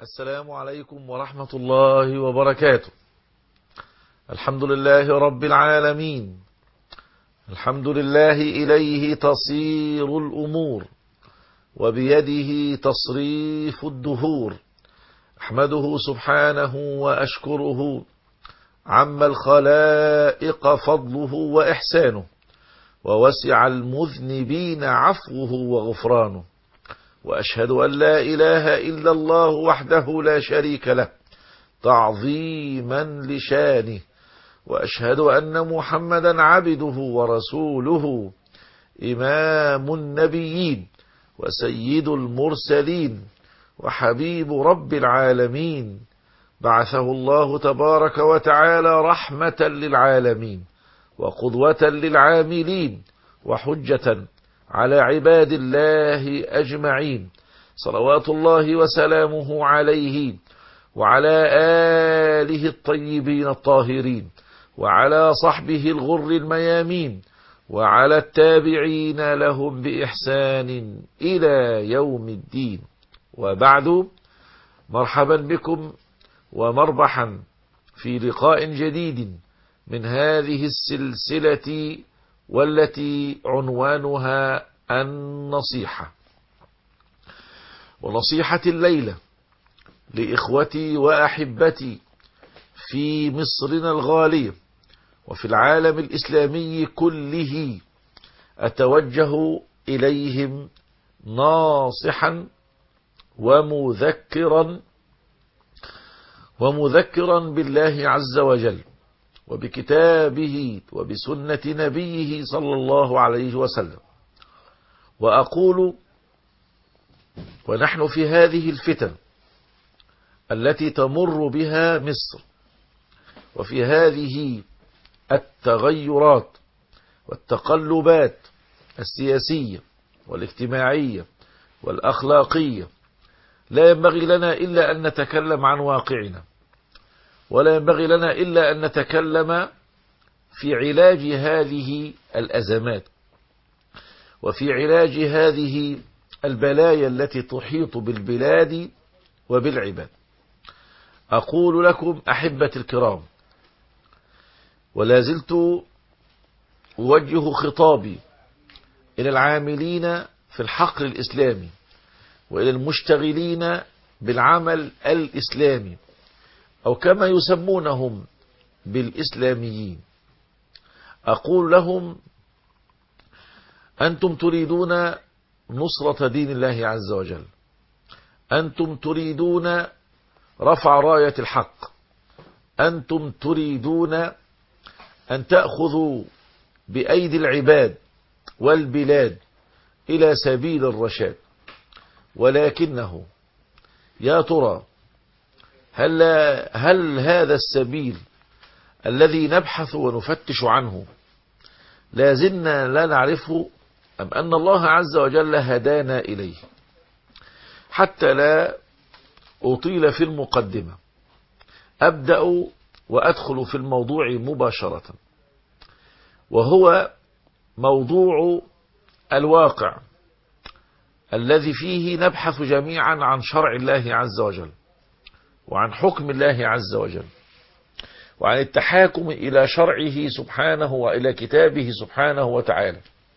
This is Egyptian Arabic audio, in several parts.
السلام عليكم ورحمة الله وبركاته الحمد لله رب العالمين الحمد لله إليه تصير الأمور وبيده تصريف الدهور أحمده سبحانه وأشكره عم الخلائق فضله وإحسانه ووسع المذنبين عفوه وغفرانه وأشهد أن لا إله إلا الله وحده لا شريك له تعظيما لشانه وأشهد أن محمدا عبده ورسوله إمام النبيين وسيد المرسلين وحبيب رب العالمين بعثه الله تبارك وتعالى رحمة للعالمين وقدوة للعاملين وحجة على عباد الله أجمعين صلوات الله وسلامه عليه وعلى آله الطيبين الطاهرين وعلى صحبه الغر الميامين وعلى التابعين لهم بإحسان إلى يوم الدين وبعد مرحبا بكم ومربحا في لقاء جديد من هذه السلسلة والتي عنوانها النصيحة ونصيحة الليلة لإخوتي وأحبتي في مصرنا الغالية وفي العالم الإسلامي كله أتوجه إليهم ناصحا ومذكرا ومذكرا بالله عز وجل وبكتابه وبسنة نبيه صلى الله عليه وسلم وأقول ونحن في هذه الفتن التي تمر بها مصر وفي هذه التغيرات والتقلبات السياسية والاجتماعية والأخلاقية لا ينبغي لنا إلا أن نتكلم عن واقعنا ولا ينبغي لنا إلا أن نتكلم في علاج هذه الأزمات وفي علاج هذه البلايا التي تحيط بالبلاد وبالعباد أقول لكم أحبة الكرام ولا زلت أوجه خطابي إلى العاملين في الحقل الإسلامي وإلى المشتغلين بالعمل الإسلامي أو كما يسمونهم بالإسلاميين أقول لهم أنتم تريدون نصرة دين الله عز وجل أنتم تريدون رفع راية الحق أنتم تريدون أن تأخذوا بأيدي العباد والبلاد إلى سبيل الرشاد ولكنه يا ترى هل, هل هذا السبيل الذي نبحث ونفتش عنه لا زلنا لا نعرفه أم أن الله عز وجل هدانا إليه حتى لا أطيل في المقدمة أبدأ وأدخل في الموضوع مباشرة وهو موضوع الواقع الذي فيه نبحث جميعا عن شرع الله عز وجل وعن حكم الله عز وجل وعن التحاكم إلى شرعه سبحانه وإلى كتابه سبحانه وتعالى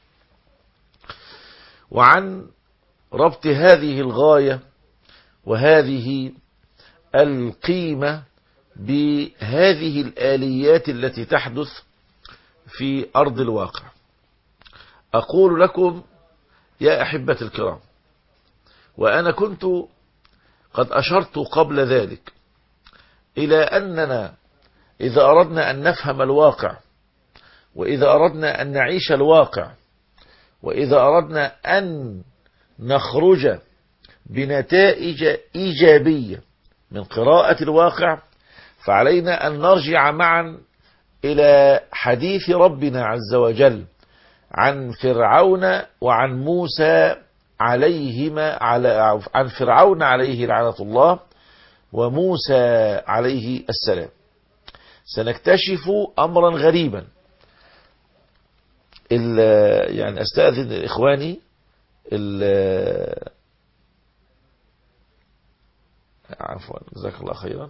وعن ربط هذه الغاية وهذه القيمة بهذه الآليات التي تحدث في أرض الواقع أقول لكم يا أحبة الكرام وأنا كنت قد أشرت قبل ذلك إلى أننا إذا أردنا أن نفهم الواقع وإذا أردنا أن نعيش الواقع وإذا أردنا أن نخرج بنتائج إيجابية من قراءة الواقع فعلينا أن نرجع معا إلى حديث ربنا عز وجل عن فرعون وعن موسى عليهما على عن فرعون عليه لعنة الله وموسى عليه السلام سنكتشف أمرا غريبا يعني أستأذن إخواني عفوا جزاك الله خيرا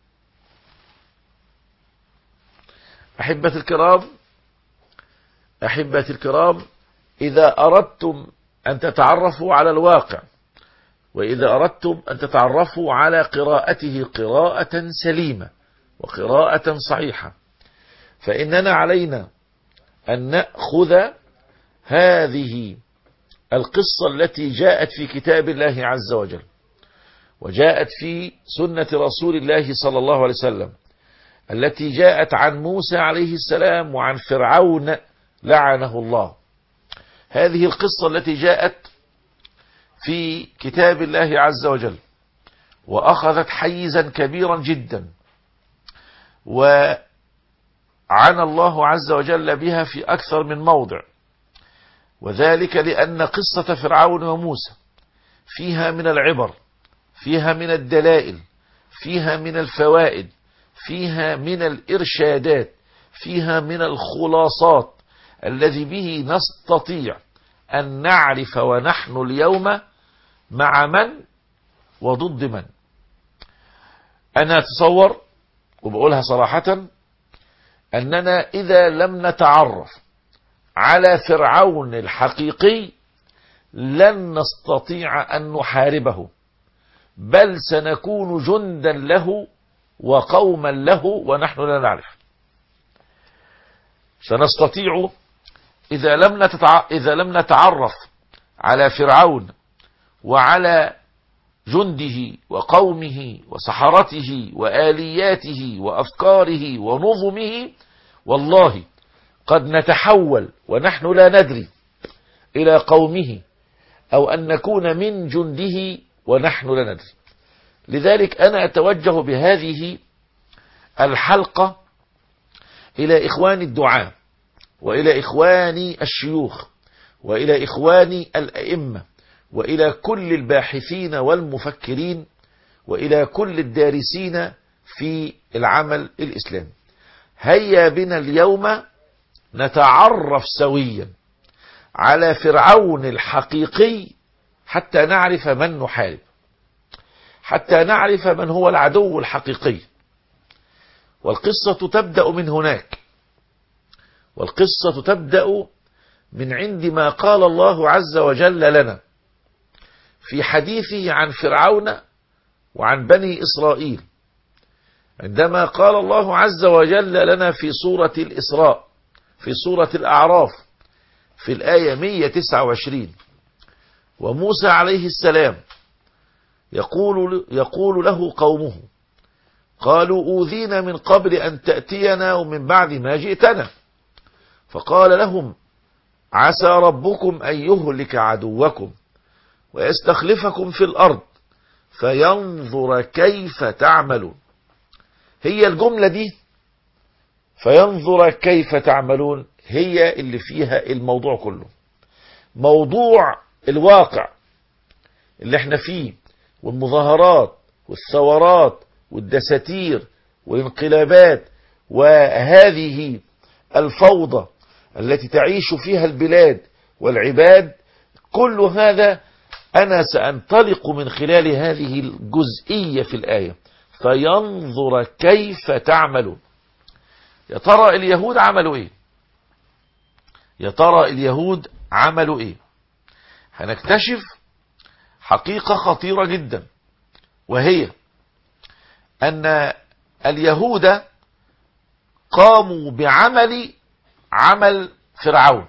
أحبة الكرام أحبة الكرام إذا أردتم أن تتعرفوا على الواقع وإذا أردتم أن تتعرفوا على قراءته قراءة سليمة وقراءة صحيحة فإننا علينا أن نأخذ هذه القصة التي جاءت في كتاب الله عز وجل وجاءت في سنة رسول الله صلى الله عليه وسلم التي جاءت عن موسى عليه السلام وعن فرعون لعنه الله هذه القصة التي جاءت في كتاب الله عز وجل وأخذت حيزا كبيرا جدا وعن الله عز وجل بها في أكثر من موضع وذلك لأن قصة فرعون وموسى فيها من العبر فيها من الدلائل فيها من الفوائد فيها من الإرشادات فيها من الخلاصات الذي به نستطيع أن نعرف ونحن اليوم مع من وضد من أنا أتصور وبقولها صراحة أننا إذا لم نتعرف على فرعون الحقيقي لن نستطيع أن نحاربه بل سنكون جندا له وقوما له ونحن لا نعرف سنستطيع إذا لم, نتتع... إذا لم نتعرف على فرعون وعلى جنده وقومه وسحرته وآلياته وأفكاره ونظمه والله قد نتحول ونحن لا ندري إلى قومه أو أن نكون من جنده ونحن لا ندري لذلك أنا أتوجه بهذه الحلقة إلى إخواني الدعاء وإلى إخواني الشيوخ وإلى إخواني الأئمة وإلى كل الباحثين والمفكرين وإلى كل الدارسين في العمل الإسلامي هيا بنا اليوم نتعرف سويا على فرعون الحقيقي حتى نعرف من نحارب حتى نعرف من هو العدو الحقيقي والقصة تبدأ من هناك والقصة تبدأ من عندما قال الله عز وجل لنا في حديثه عن فرعون وعن بني إسرائيل عندما قال الله عز وجل لنا في سورة الإسراء في سورة الأعراف في الآية 129 وموسى عليه السلام يقول, يقول له قومه قالوا أوذينا من قبل أن تأتينا ومن بعد ما جئتنا فقال لهم عسى ربكم أن يهلك عدوكم ويستخلفكم في الأرض فينظر كيف تعملون هي الجملة دي فينظر كيف تعملون هي اللي فيها الموضوع كله موضوع الواقع اللي احنا فيه والمظاهرات والثورات والدساتير والانقلابات وهذه الفوضى التي تعيش فيها البلاد والعباد كل هذا أنا سأنطلق من خلال هذه الجزئية في الآية فينظر كيف تعملون يا ترى اليهود عملوا ايه يا ترى اليهود عملوا ايه هنكتشف حقيقة خطيرة جدا وهي أن اليهود قاموا بعمل عمل فرعون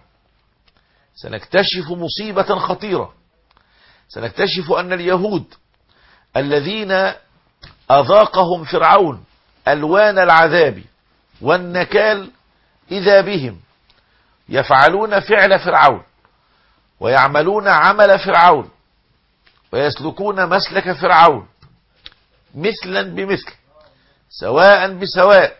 سنكتشف مصيبة خطيرة سنكتشف أن اليهود الذين أذاقهم فرعون ألوان العذاب والنكال إذا بهم يفعلون فعل فرعون ويعملون عمل فرعون ويسلكون مسلك فرعون مثلا بمثل سواء بسواء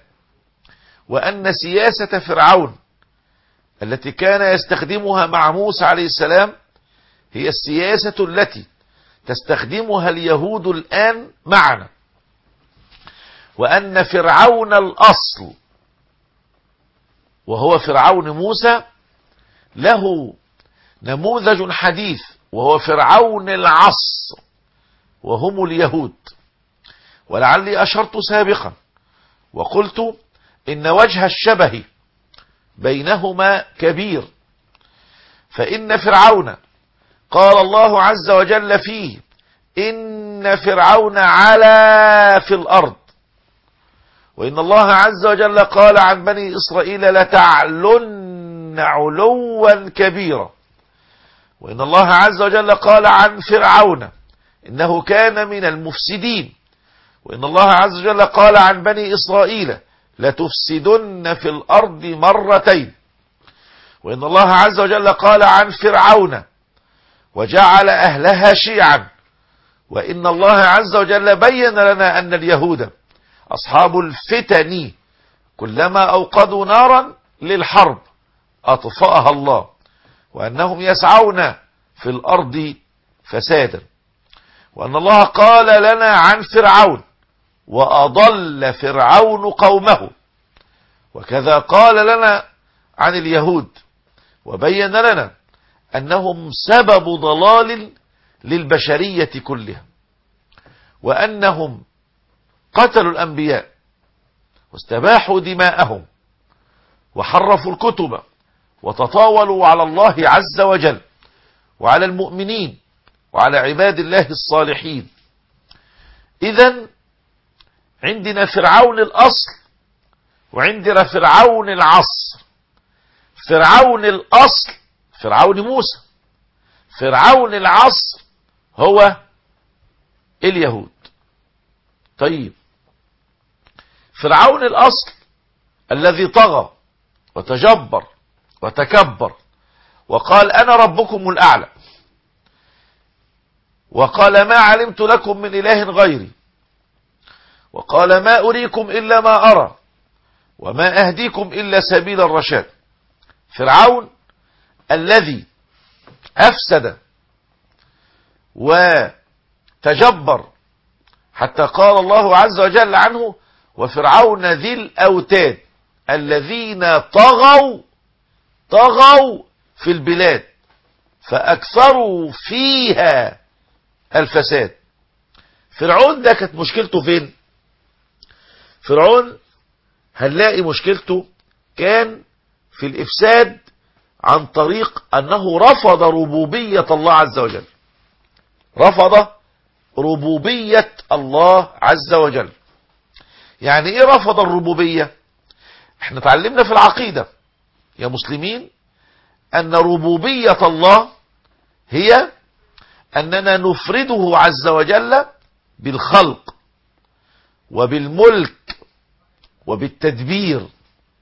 وأن سياسة فرعون التي كان يستخدمها مع موسى عليه السلام هي السياسة التي تستخدمها اليهود الآن معنا وأن فرعون الأصل وهو فرعون موسى له نموذج حديث وهو فرعون العصر وهم اليهود ولعلي أشرت سابقا وقلت إن وجه الشبه بينهما كبير فإن فرعون قال الله عز وجل فيه إن فرعون علا في الأرض وإن الله عز وجل قال عن بني إسرائيل لتعلن علوا كبيرا وإن الله عز وجل قال عن فرعون إنه كان من المفسدين وإن الله عز وجل قال عن بني إسرائيل لتفسدن في الأرض مرتين وإن الله عز وجل قال عن فرعون وجعل أهلها شيعا وإن الله عز وجل بين لنا أن اليهود أصحاب الفتن كلما أوقدوا نارا للحرب أطفأها الله وأنهم يسعون في الأرض فسادا وأن الله قال لنا عن فرعون وأضل فرعون قومه وكذا قال لنا عن اليهود وبين لنا أنهم سبب ضلال للبشرية كلها وأنهم قتلوا الأنبياء واستباحوا دماءهم وحرفوا الكتب وتطاولوا على الله عز وجل وعلى المؤمنين وعلى عباد الله الصالحين إذا عندنا فرعون الأصل وعندنا فرعون العصر فرعون الأصل فرعون موسى فرعون العصر هو اليهود طيب فرعون الأصل الذي طغى وتجبر وتكبر وقال أنا ربكم الأعلى وقال ما علمت لكم من إله غيري وقال ما أريكم إلا ما أرى وما أهديكم إلا سبيل الرشاد فرعون الذي أفسد وتجبر حتى قال الله عز وجل عنه وفرعون ذي الأوتاد الذين طغوا طغوا في البلاد فأكثروا فيها الفساد فرعون ده كانت مشكلته فين فرعون هنلاقي مشكلته كان في الإفساد عن طريق أنه رفض ربوبية الله عز وجل رفض ربوبية الله عز وجل يعني ايه رفض الربوبية احنا تعلمنا في العقيدة يا مسلمين ان ربوبية الله هي اننا نفرده عز وجل بالخلق وبالملك وبالتدبير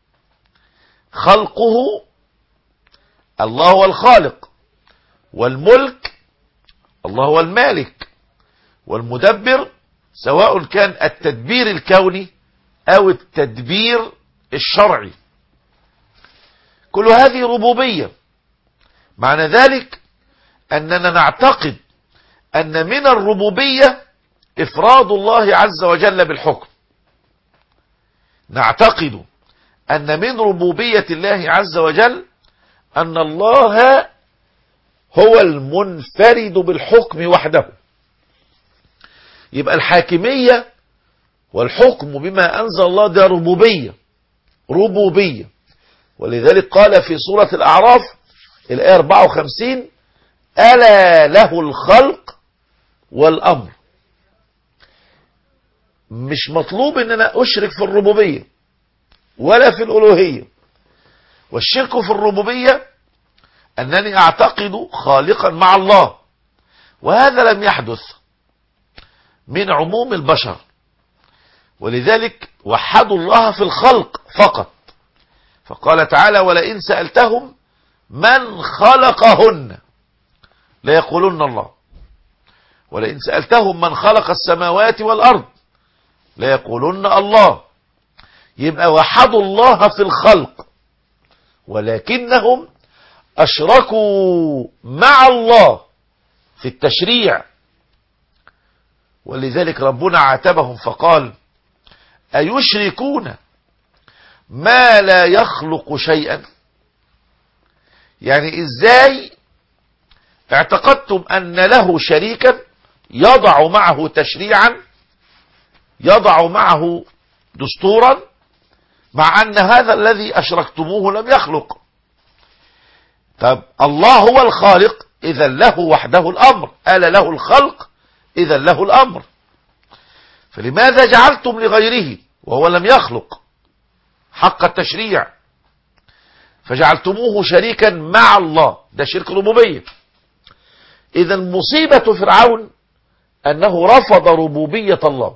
خلقه الله هو الخالق والملك الله هو المالك والمدبر سواء كان التدبير الكوني او التدبير الشرعي كل هذه ربوبية معنى ذلك اننا نعتقد ان من الربوبية افراد الله عز وجل بالحكم نعتقد ان من ربوبية الله عز وجل ان الله هو المنفرد بالحكم وحده يبقى الحاكمية والحكم بما أنزل الله ده ربوبية ربوبية ولذلك قال في سورة الأعراف الآية 54 ألا له الخلق والأمر مش مطلوب ان انا اشرك في الربوبية ولا في الالوهية والشرك في الربوبية انني اعتقد خالقا مع الله وهذا لم يحدث من عموم البشر ولذلك وحدوا الله في الخلق فقط فقال تعالى ولئن سألتهم من خلقهن ليقولن الله ولئن سألتهم من خلق السماوات والأرض ليقولن الله يبقى وحدوا الله في الخلق ولكنهم أشركوا مع الله في التشريع ولذلك ربنا عاتبهم فقال أيشركون ما لا يخلق شيئا يعني ازاي اعتقدتم ان له شريكا يضع معه تشريعا يضع معه دستورا مع أن هذا الذي أشركتموه لم يخلق طب الله هو الخالق إذا له وحده الأمر ألا له الخلق إذا له الأمر فلماذا جعلتم لغيره وهو لم يخلق حق التشريع فجعلتموه شريكا مع الله ده شرك ربوبية إذا مصيبة فرعون أنه رفض ربوبية الله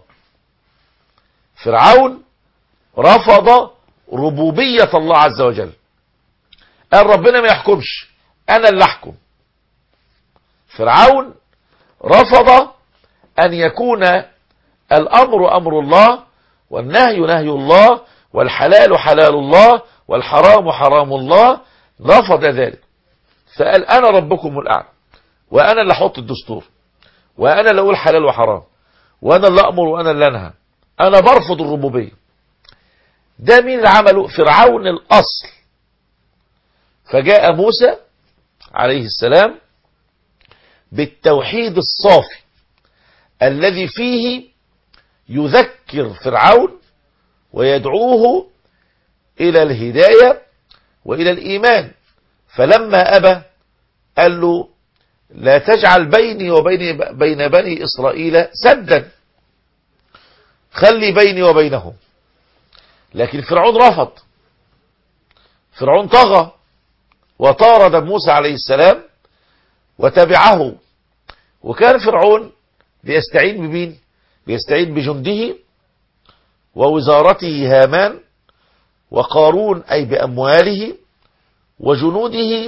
فرعون رفض ربوبية الله عز وجل قال ربنا ما يحكمش أنا اللي أحكم فرعون رفض أن يكون الأمر أمر الله والنهي نهي الله والحلال حلال الله والحرام حرام الله رفض ذلك فقال أنا ربكم الأعلى وأنا اللي أحط الدستور وأنا اللي أقول حلال وحرام وأنا اللي أمر وأنا اللي أنهى أنا برفض الربوبية ده مين اللي عمله فرعون الأصل فجاء موسى عليه السلام بالتوحيد الصافي الذي فيه يذكر فرعون ويدعوه إلى الهداية وإلى الإيمان فلما أبى قال له لا تجعل بيني وبين بين بني إسرائيل سدا خلي بيني وبينهم لكن فرعون رفض فرعون طغى وطارد موسى عليه السلام وتبعه وكان فرعون بيستعين بمين بيستعين بجنده ووزارته هامان وقارون أي بأمواله وجنوده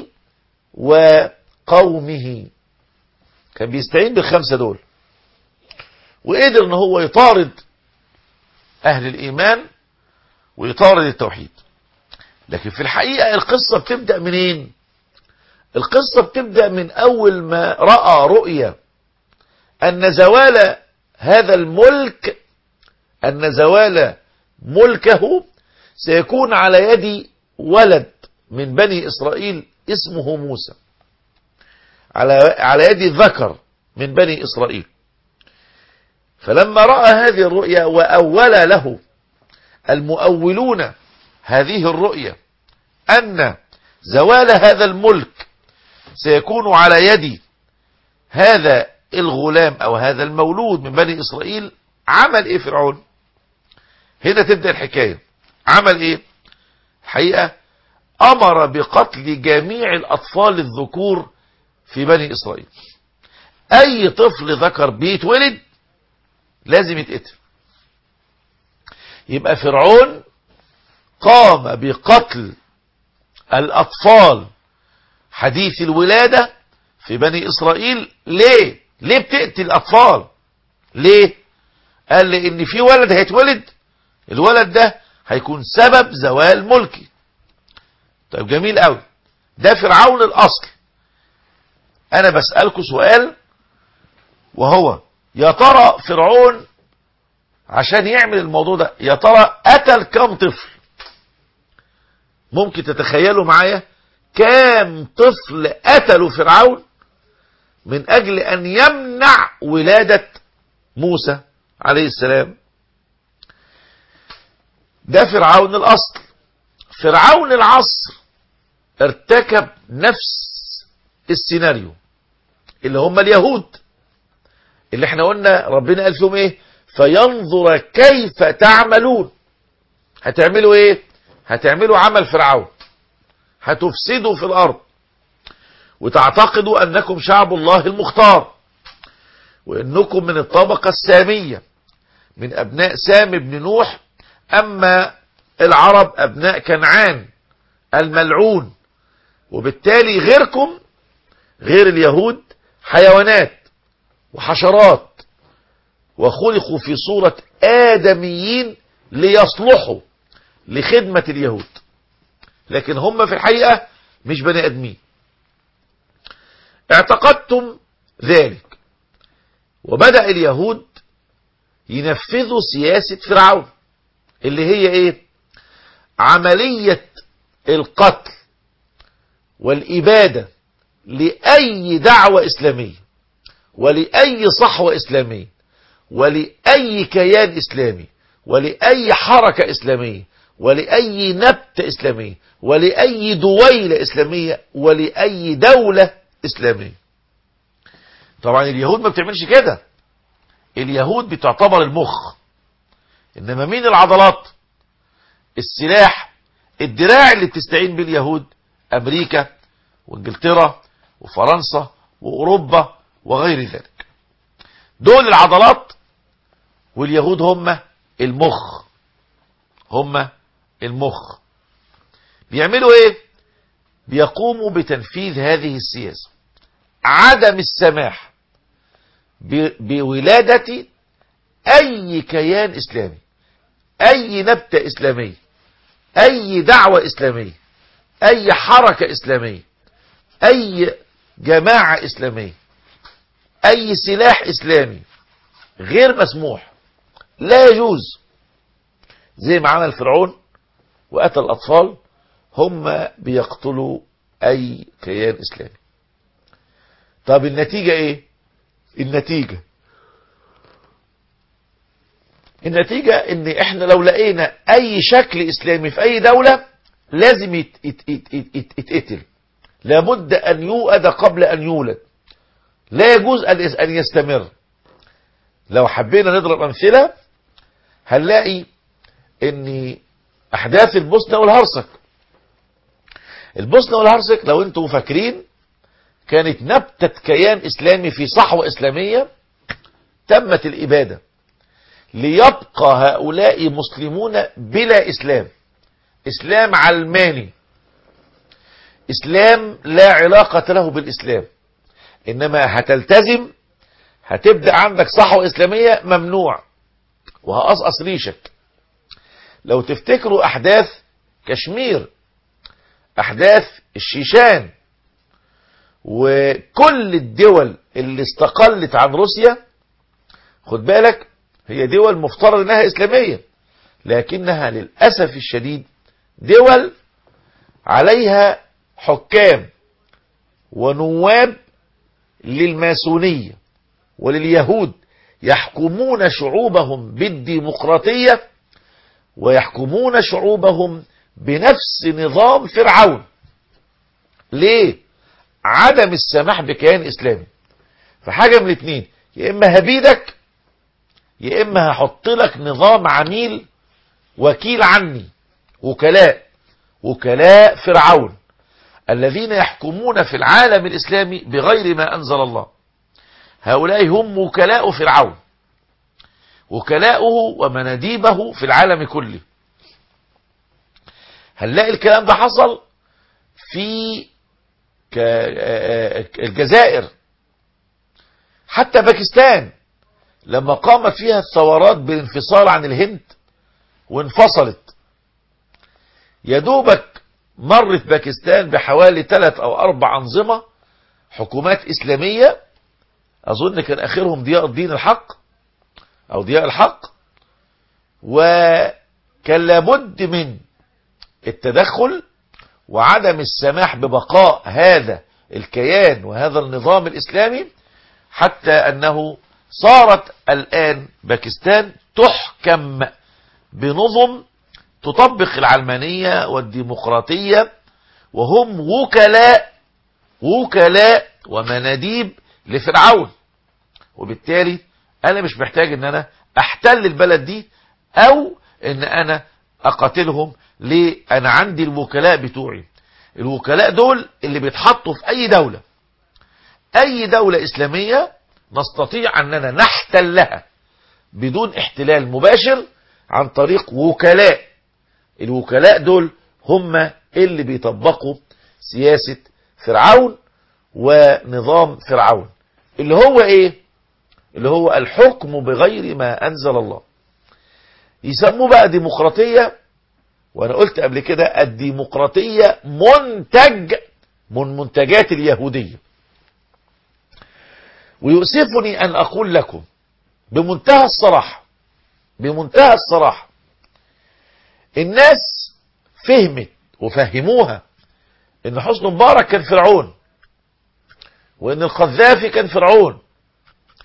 وقومه كان بيستعين بالخمسة دول وقدر ان هو يطارد اهل الايمان ويطارد التوحيد لكن في الحقيقة القصة بتبدأ منين القصة بتبدأ من اول ما رأى رؤية ان زوال هذا الملك ان زوال ملكه سيكون على يد ولد من بني اسرائيل اسمه موسى على على يد ذكر من بني اسرائيل فلما راى هذه الرؤيا واول له المؤولون هذه الرؤيا ان زوال هذا الملك سيكون على يد هذا الغلام او هذا المولود من بني اسرائيل عمل ايه فرعون هنا تبدأ الحكاية عمل ايه الحقيقة امر بقتل جميع الاطفال الذكور في بني اسرائيل اي طفل ذكر بيتولد لازم يتقتل يبقى فرعون قام بقتل الاطفال حديث الولادة في بني اسرائيل ليه ليه بتقتل الاطفال ليه قال لي ان في ولد هيتولد الولد ده هيكون سبب زوال ملكي طيب جميل قوي ده فرعون الاصل انا بسألكوا سؤال وهو يا ترى فرعون عشان يعمل الموضوع ده يا ترى قتل كم طفل ممكن تتخيلوا معايا كام طفل قتلوا فرعون من اجل ان يمنع ولادة موسى عليه السلام ده فرعون الاصل فرعون العصر ارتكب نفس السيناريو اللي هم اليهود اللي احنا قلنا ربنا قال فيهم ايه فينظر كيف تعملون هتعملوا ايه هتعملوا عمل فرعون هتفسدوا في الارض وتعتقدوا انكم شعب الله المختار وانكم من الطبقة السامية من ابناء سام بن نوح اما العرب ابناء كنعان الملعون وبالتالي غيركم غير اليهود حيوانات وحشرات وخلقوا في صورة آدميين ليصلحوا لخدمة اليهود لكن هم في الحقيقة مش بني آدمين اعتقدتم ذلك وبدأ اليهود ينفذوا سياسة فرعون اللي هي ايه عملية القتل والإبادة لأي دعوة إسلامية ولأي صحوة إسلامية ولأي كيان إسلامي ولأي حركة إسلامية ولأي نبتة إسلامية ولأي دويلة إسلامية ولأي دولة إسلامية طبعا اليهود ما بتعملش كده اليهود بتعتبر المخ إنما مين العضلات السلاح الدراع اللي بتستعين به اليهود أمريكا وانجلترا وفرنسا وأوروبا وغير ذلك دول العضلات واليهود هم المخ هم المخ بيعملوا ايه بيقوموا بتنفيذ هذه السياسة عدم السماح بولادة اي كيان اسلامي اي نبتة اسلامية اي دعوة اسلامية اي حركة اسلامية اي جماعة اسلامية اي سلاح اسلامي غير مسموح لا يجوز زي ما عمل فرعون وقتل الأطفال هم بيقتلوا أي كيان إسلامي طب النتيجة إيه النتيجة النتيجة إن إحنا لو لقينا أي شكل إسلامي في أي دولة لازم يت- يت- يت- يت- يتقتل لابد أن يوأد قبل أن يولد لا يجوز أن أن يستمر لو حبينا نضرب أمثلة هنلاقي ان احداث البوسنة والهرسك البوسنة والهرسك لو انتم فاكرين كانت نبتة كيان اسلامي في صحوة اسلامية تمت الابادة ليبقى هؤلاء مسلمون بلا اسلام اسلام علماني اسلام لا علاقة له بالاسلام انما هتلتزم هتبدأ عندك صحوة اسلامية ممنوع وهقصقص ريشك لو تفتكروا احداث كشمير احداث الشيشان وكل الدول اللي استقلت عن روسيا خد بالك هي دول مفترض انها اسلامية لكنها للأسف الشديد دول عليها حكام ونواب للماسونية ولليهود يحكمون شعوبهم بالديمقراطية ويحكمون شعوبهم بنفس نظام فرعون ليه عدم السماح بكيان اسلامي فحاجة من الاثنين يا اما هبيدك يا اما هحط لك نظام عميل وكيل عني وكلاء وكلاء فرعون الذين يحكمون في العالم الاسلامي بغير ما انزل الله هؤلاء هم وكلاء فرعون وكلاؤه ومناديبه في العالم كله هنلاقي الكلام ده حصل في ك- الجزائر حتى باكستان لما قامت فيها الثورات بالانفصال عن الهند وانفصلت يا دوبك مرت باكستان بحوالي ثلاث او اربع انظمة حكومات اسلامية اظن كان اخرهم ضياء الدين الحق او ضياء الحق وكان لابد من التدخل وعدم السماح ببقاء هذا الكيان وهذا النظام الاسلامي حتى انه صارت الان باكستان تحكم بنظم تطبق العلمانية والديمقراطية وهم وكلاء وكلاء ومناديب لفرعون وبالتالي انا مش محتاج ان انا احتل البلد دي او ان انا اقاتلهم ليه انا عندي الوكلاء بتوعي الوكلاء دول اللي بيتحطوا في اي دولة اي دولة اسلامية نستطيع اننا نحتلها بدون احتلال مباشر عن طريق وكلاء الوكلاء دول هم اللي بيطبقوا سياسة فرعون ونظام فرعون اللي هو ايه اللي هو الحكم بغير ما انزل الله يسموه بقى ديمقراطية وانا قلت قبل كده الديمقراطية منتج من منتجات اليهودية ويؤسفني ان اقول لكم بمنتهى الصراحة بمنتهى الصراحة الناس فهمت وفهموها ان حسن مبارك كان فرعون وان القذافي كان فرعون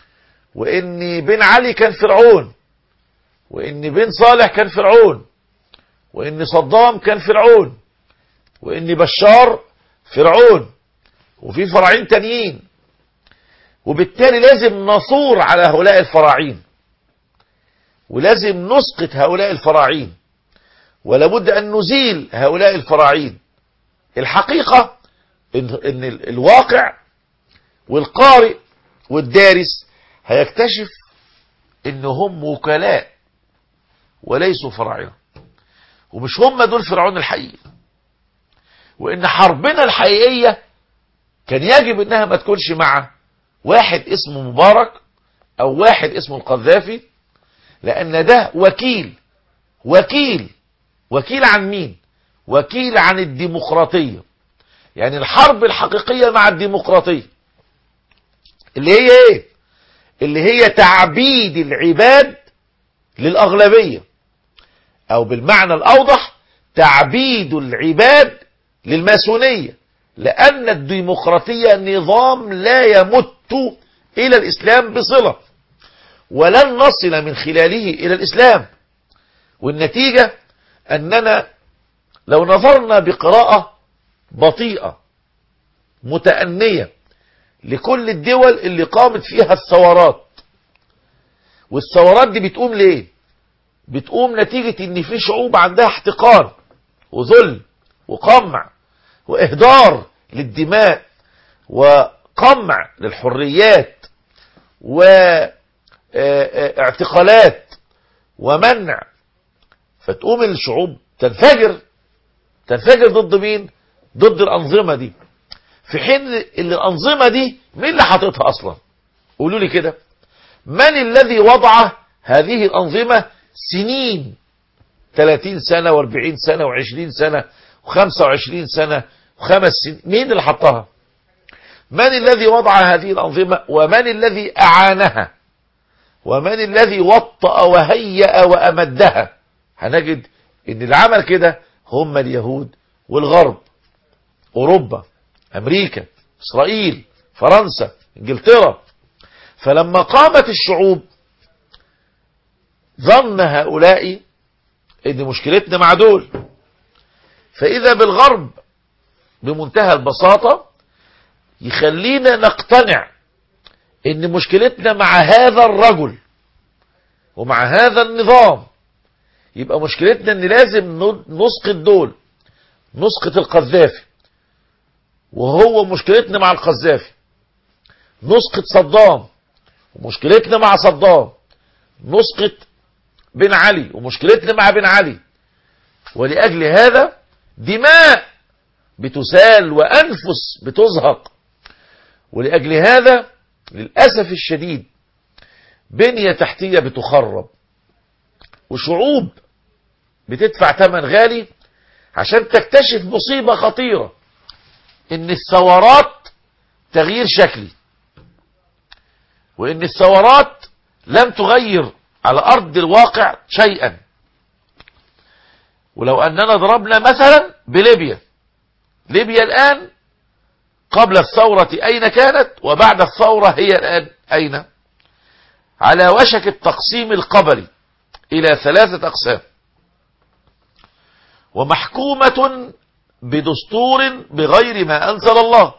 وان بن علي كان فرعون وان بن صالح كان فرعون وان صدام كان فرعون وان بشار فرعون وفي فراعين تانيين وبالتالي لازم نثور على هؤلاء الفراعين ولازم نسقط هؤلاء الفراعين ولابد أن نزيل هؤلاء الفراعين الحقيقة إن, إن الواقع والقارئ والدارس هيكتشف إن هم وكلاء وليسوا فراعنة ومش هم دول فرعون الحقيقي وإن حربنا الحقيقية كان يجب إنها ما تكونش مع واحد اسمه مبارك أو واحد اسمه القذافي لأن ده وكيل وكيل وكيل عن مين وكيل عن الديمقراطية يعني الحرب الحقيقية مع الديمقراطية اللي هي ايه اللي هي تعبيد العباد للأغلبية او بالمعنى الاوضح تعبيد العباد للماسونية لان الديمقراطية نظام لا يمت الى الاسلام بصلة ولن نصل من خلاله الى الاسلام والنتيجة اننا لو نظرنا بقراءة بطيئة متأنية لكل الدول اللي قامت فيها الثورات والثورات دي بتقوم ليه بتقوم نتيجة ان في شعوب عندها احتقان وذل وقمع واهدار للدماء وقمع للحريات واعتقالات ومنع فتقوم الشعوب تنفجر تنفجر ضد مين ضد الانظمة دي في حين ان الانظمة دي مين اللي حاططها اصلا قولوا لي كده من الذي وضع هذه الانظمة سنين 30 سنة و40 سنة و20 سنة و25 سنة وخمس سنين مين اللي حطها من الذي وضع هذه الأنظمة ومن الذي أعانها ومن الذي وطأ وهيأ وأمدها هنجد ان اللي عمل كده هم اليهود والغرب أوروبا أمريكا إسرائيل فرنسا إنجلترا فلما قامت الشعوب ظن هؤلاء ان مشكلتنا مع دول فاذا بالغرب بمنتهى البساطة يخلينا نقتنع ان مشكلتنا مع هذا الرجل ومع هذا النظام يبقى مشكلتنا ان لازم نسقط دول نسقط القذافي وهو مشكلتنا مع القذافي نسقط صدام ومشكلتنا مع صدام نسقط بن علي ومشكلتنا مع بن علي ولأجل هذا دماء بتسال وأنفس بتزهق ولأجل هذا للأسف الشديد بنية تحتية بتخرب وشعوب بتدفع ثمن غالي عشان تكتشف مصيبة خطيرة ان الثورات تغيير شكلي وان الثورات لم تغير على أرض الواقع شيئا ولو أننا ضربنا مثلا بليبيا ليبيا الآن قبل الثورة أين كانت وبعد الثورة هي الآن أين على وشك التقسيم القبلي إلى ثلاثة أقسام ومحكومة بدستور بغير ما أنزل الله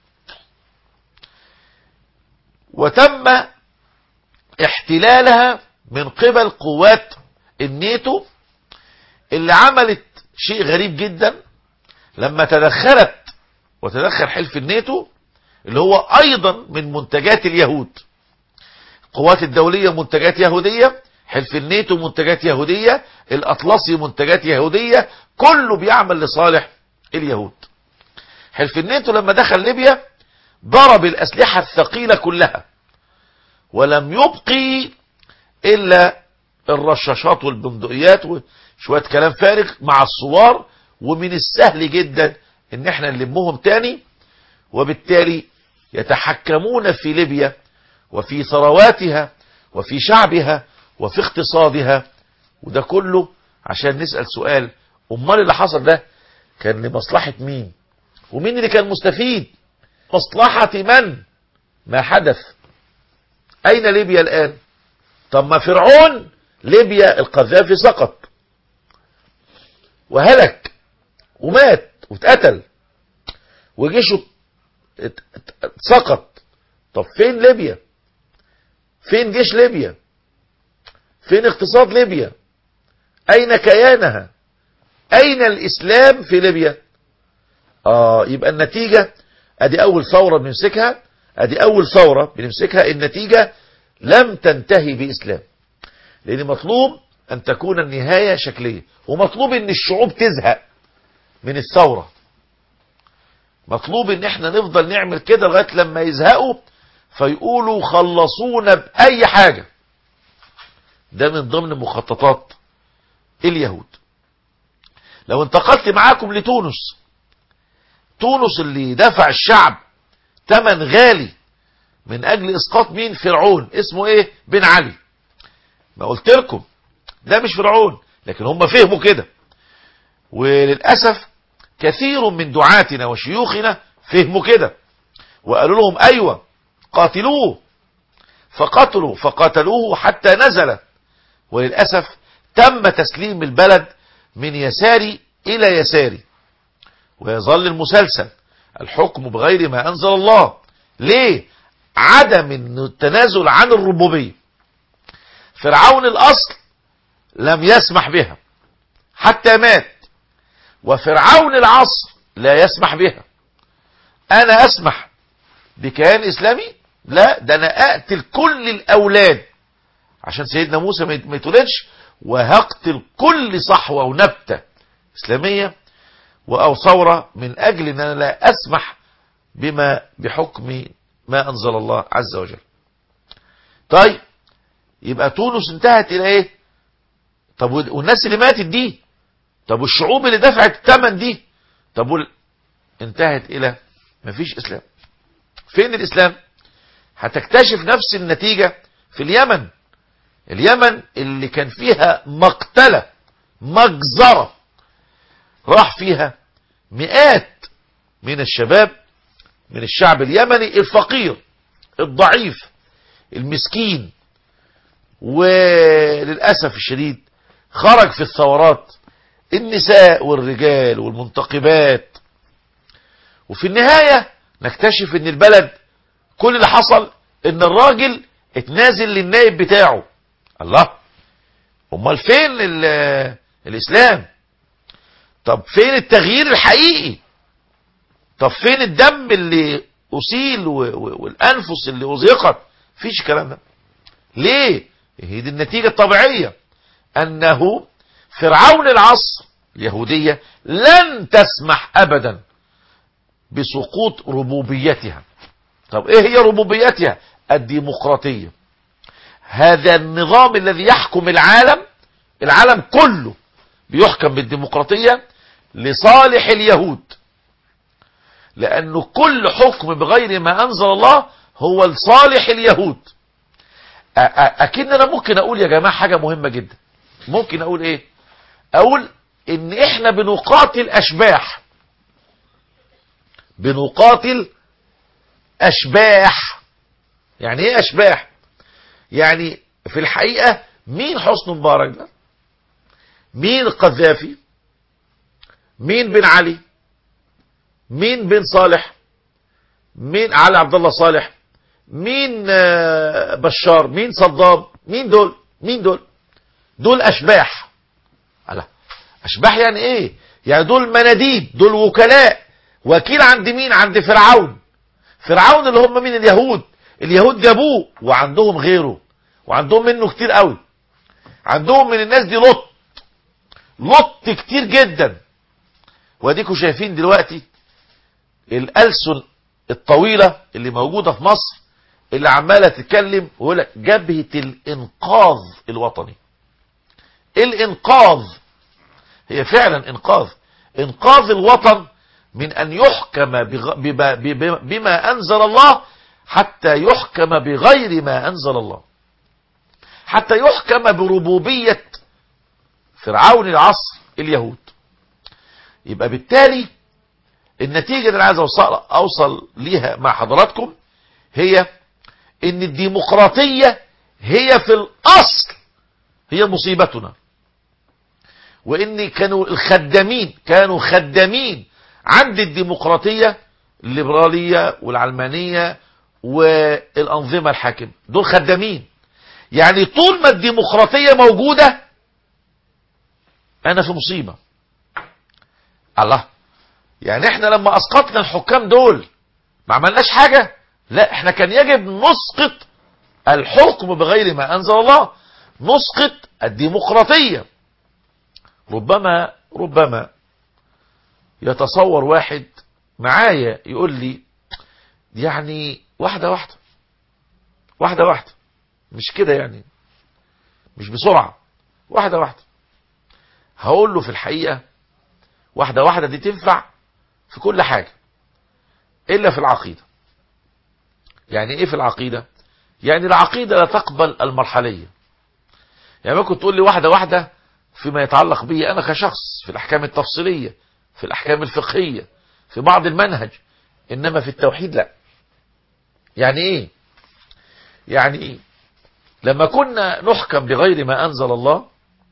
وتم احتلالها من قبل قوات النيتو اللي عملت شيء غريب جدا لما تدخلت وتدخل حلف الناتو اللي هو ايضا من منتجات اليهود القوات الدولية منتجات يهودية حلف الناتو منتجات يهودية الاطلسي منتجات يهودية كله بيعمل لصالح اليهود حلف الناتو لما دخل ليبيا ضرب الاسلحة الثقيلة كلها ولم يبقي الا الرشاشات والبندقيات وشوية كلام فارغ مع الصوار ومن السهل جدا ان احنا نلمهم تاني وبالتالي يتحكمون في ليبيا وفي ثرواتها وفي شعبها وفي اقتصادها وده كله عشان نسأل سؤال امال اللي حصل ده كان لمصلحة مين ومين اللي كان مستفيد مصلحة من ما حدث اين ليبيا الان طب ما فرعون ليبيا القذافي سقط وهلك ومات واتقتل وجيشه ات- ات- سقط طب فين ليبيا فين جيش ليبيا فين اقتصاد ليبيا اين كيانها اين الاسلام في ليبيا اه يبقى النتيجة ادي اول ثورة بنمسكها ادي اول ثورة بنمسكها النتيجة لم تنتهي باسلام لان مطلوب ان تكون النهاية شكلية ومطلوب ان الشعوب تزهق من الثورة مطلوب ان احنا نفضل نعمل كده لغاية لما يزهقوا فيقولوا خلصونا بأي حاجة ده من ضمن مخططات اليهود لو انتقلت معاكم لتونس تونس اللي دفع الشعب تمن غالي من اجل اسقاط مين فرعون اسمه ايه بن علي ما قلت لكم ده مش فرعون لكن هم فهموا كده وللأسف كثير من دعاتنا وشيوخنا فهموا كده وقالوا لهم ايوه قاتلوه فقتلوا فقتلوه حتى نزل وللأسف تم تسليم البلد من يساري إلى يساري ويظل المسلسل الحكم بغير ما أنزل الله ليه عدم التنازل عن الربوبية فرعون الأصل لم يسمح بها حتى مات وفرعون العصر لا يسمح بها أنا أسمح بكيان إسلامي لا ده أنا أقتل كل الأولاد عشان سيدنا موسى ما يتولدش وهقتل كل صحوة ونبتة إسلامية أو ثورة من أجل أن أنا لا أسمح بما بحكم ما أنزل الله عز وجل طيب يبقى تونس انتهت إلى إيه طب والناس اللي ماتت دي طب والشعوب اللي دفعت الثمن دي طب وال... انتهت إلى مفيش إسلام فين الإسلام هتكتشف نفس النتيجة في اليمن اليمن اللي كان فيها مقتلة مجزرة راح فيها مئات من الشباب من الشعب اليمني الفقير الضعيف المسكين وللأسف الشديد خرج في الثورات النساء والرجال والمنتقبات وفي النهاية نكتشف ان البلد كل اللي حصل ان الراجل اتنازل للنائب بتاعه الله امال فين الاسلام طب فين التغيير الحقيقي طب فين الدم اللي اسيل والانفس اللي ازيقت فيش الكلام ده ليه هي دي النتيجة الطبيعية انه فرعون العصر اليهودية لن تسمح ابدا بسقوط ربوبيتها طب ايه هي ربوبيتها الديمقراطية هذا النظام الذي يحكم العالم العالم كله بيحكم بالديمقراطية لصالح اليهود لأنه كل حكم بغير ما أنزل الله هو لصالح اليهود أكيد أنا ممكن أقول يا جماعة حاجة مهمة جدا ممكن أقول إيه أقول إن إحنا بنقاتل أشباح بنقاتل أشباح يعني إيه أشباح يعني في الحقيقة مين حسن مبارك ده مين القذافي مين بن علي مين بن صالح مين علي عبد الله صالح مين بشار مين صدام مين دول مين دول دول اشباح على اشباح يعني ايه يعني دول مناديب دول وكلاء وكيل عند مين عند فرعون فرعون اللي هم مين اليهود اليهود جابوه وعندهم غيره وعندهم منه كتير قوي عندهم من الناس دي لط لط كتير جدا واديكم شايفين دلوقتي الألسن الطويلة اللي موجودة في مصر اللي عمالة تتكلم ويقول لك جبهة الإنقاذ الوطني الإنقاذ هي فعلا إنقاذ إنقاذ الوطن من أن يحكم بغ... بما... بما أنزل الله حتى يحكم بغير ما أنزل الله حتى يحكم بربوبية فرعون العصر اليهود يبقى بالتالي النتيجة اللي انا عايز اوصل, أوصل ليها مع حضراتكم هي ان الديمقراطية هي في الاصل هي مصيبتنا وان كانوا الخدامين كانوا خدامين عند الديمقراطية الليبرالية والعلمانية والأنظمة الحاكمة دول خدامين يعني طول ما الديمقراطية موجودة أنا في مصيبة الله يعني احنا لما أسقطنا الحكام دول ما عملناش حاجة لا احنا كان يجب نسقط الحكم بغير ما أنزل الله نسقط الديمقراطية ربما ربما يتصور واحد معايا يقول لي يعني واحدة واحدة واحدة واحدة مش كده يعني مش بسرعة واحدة واحدة هقول له في الحقيقة واحدة واحدة دي تنفع في كل حاجة إلا في العقيدة يعني إيه في العقيدة يعني العقيدة لا تقبل المرحلية يعني ممكن تقول لي واحدة واحدة فيما يتعلق بي أنا كشخص في الأحكام التفصيلية في الأحكام الفقهية في بعض المنهج إنما في التوحيد لا يعني إيه يعني إيه لما كنا نحكم بغير ما أنزل الله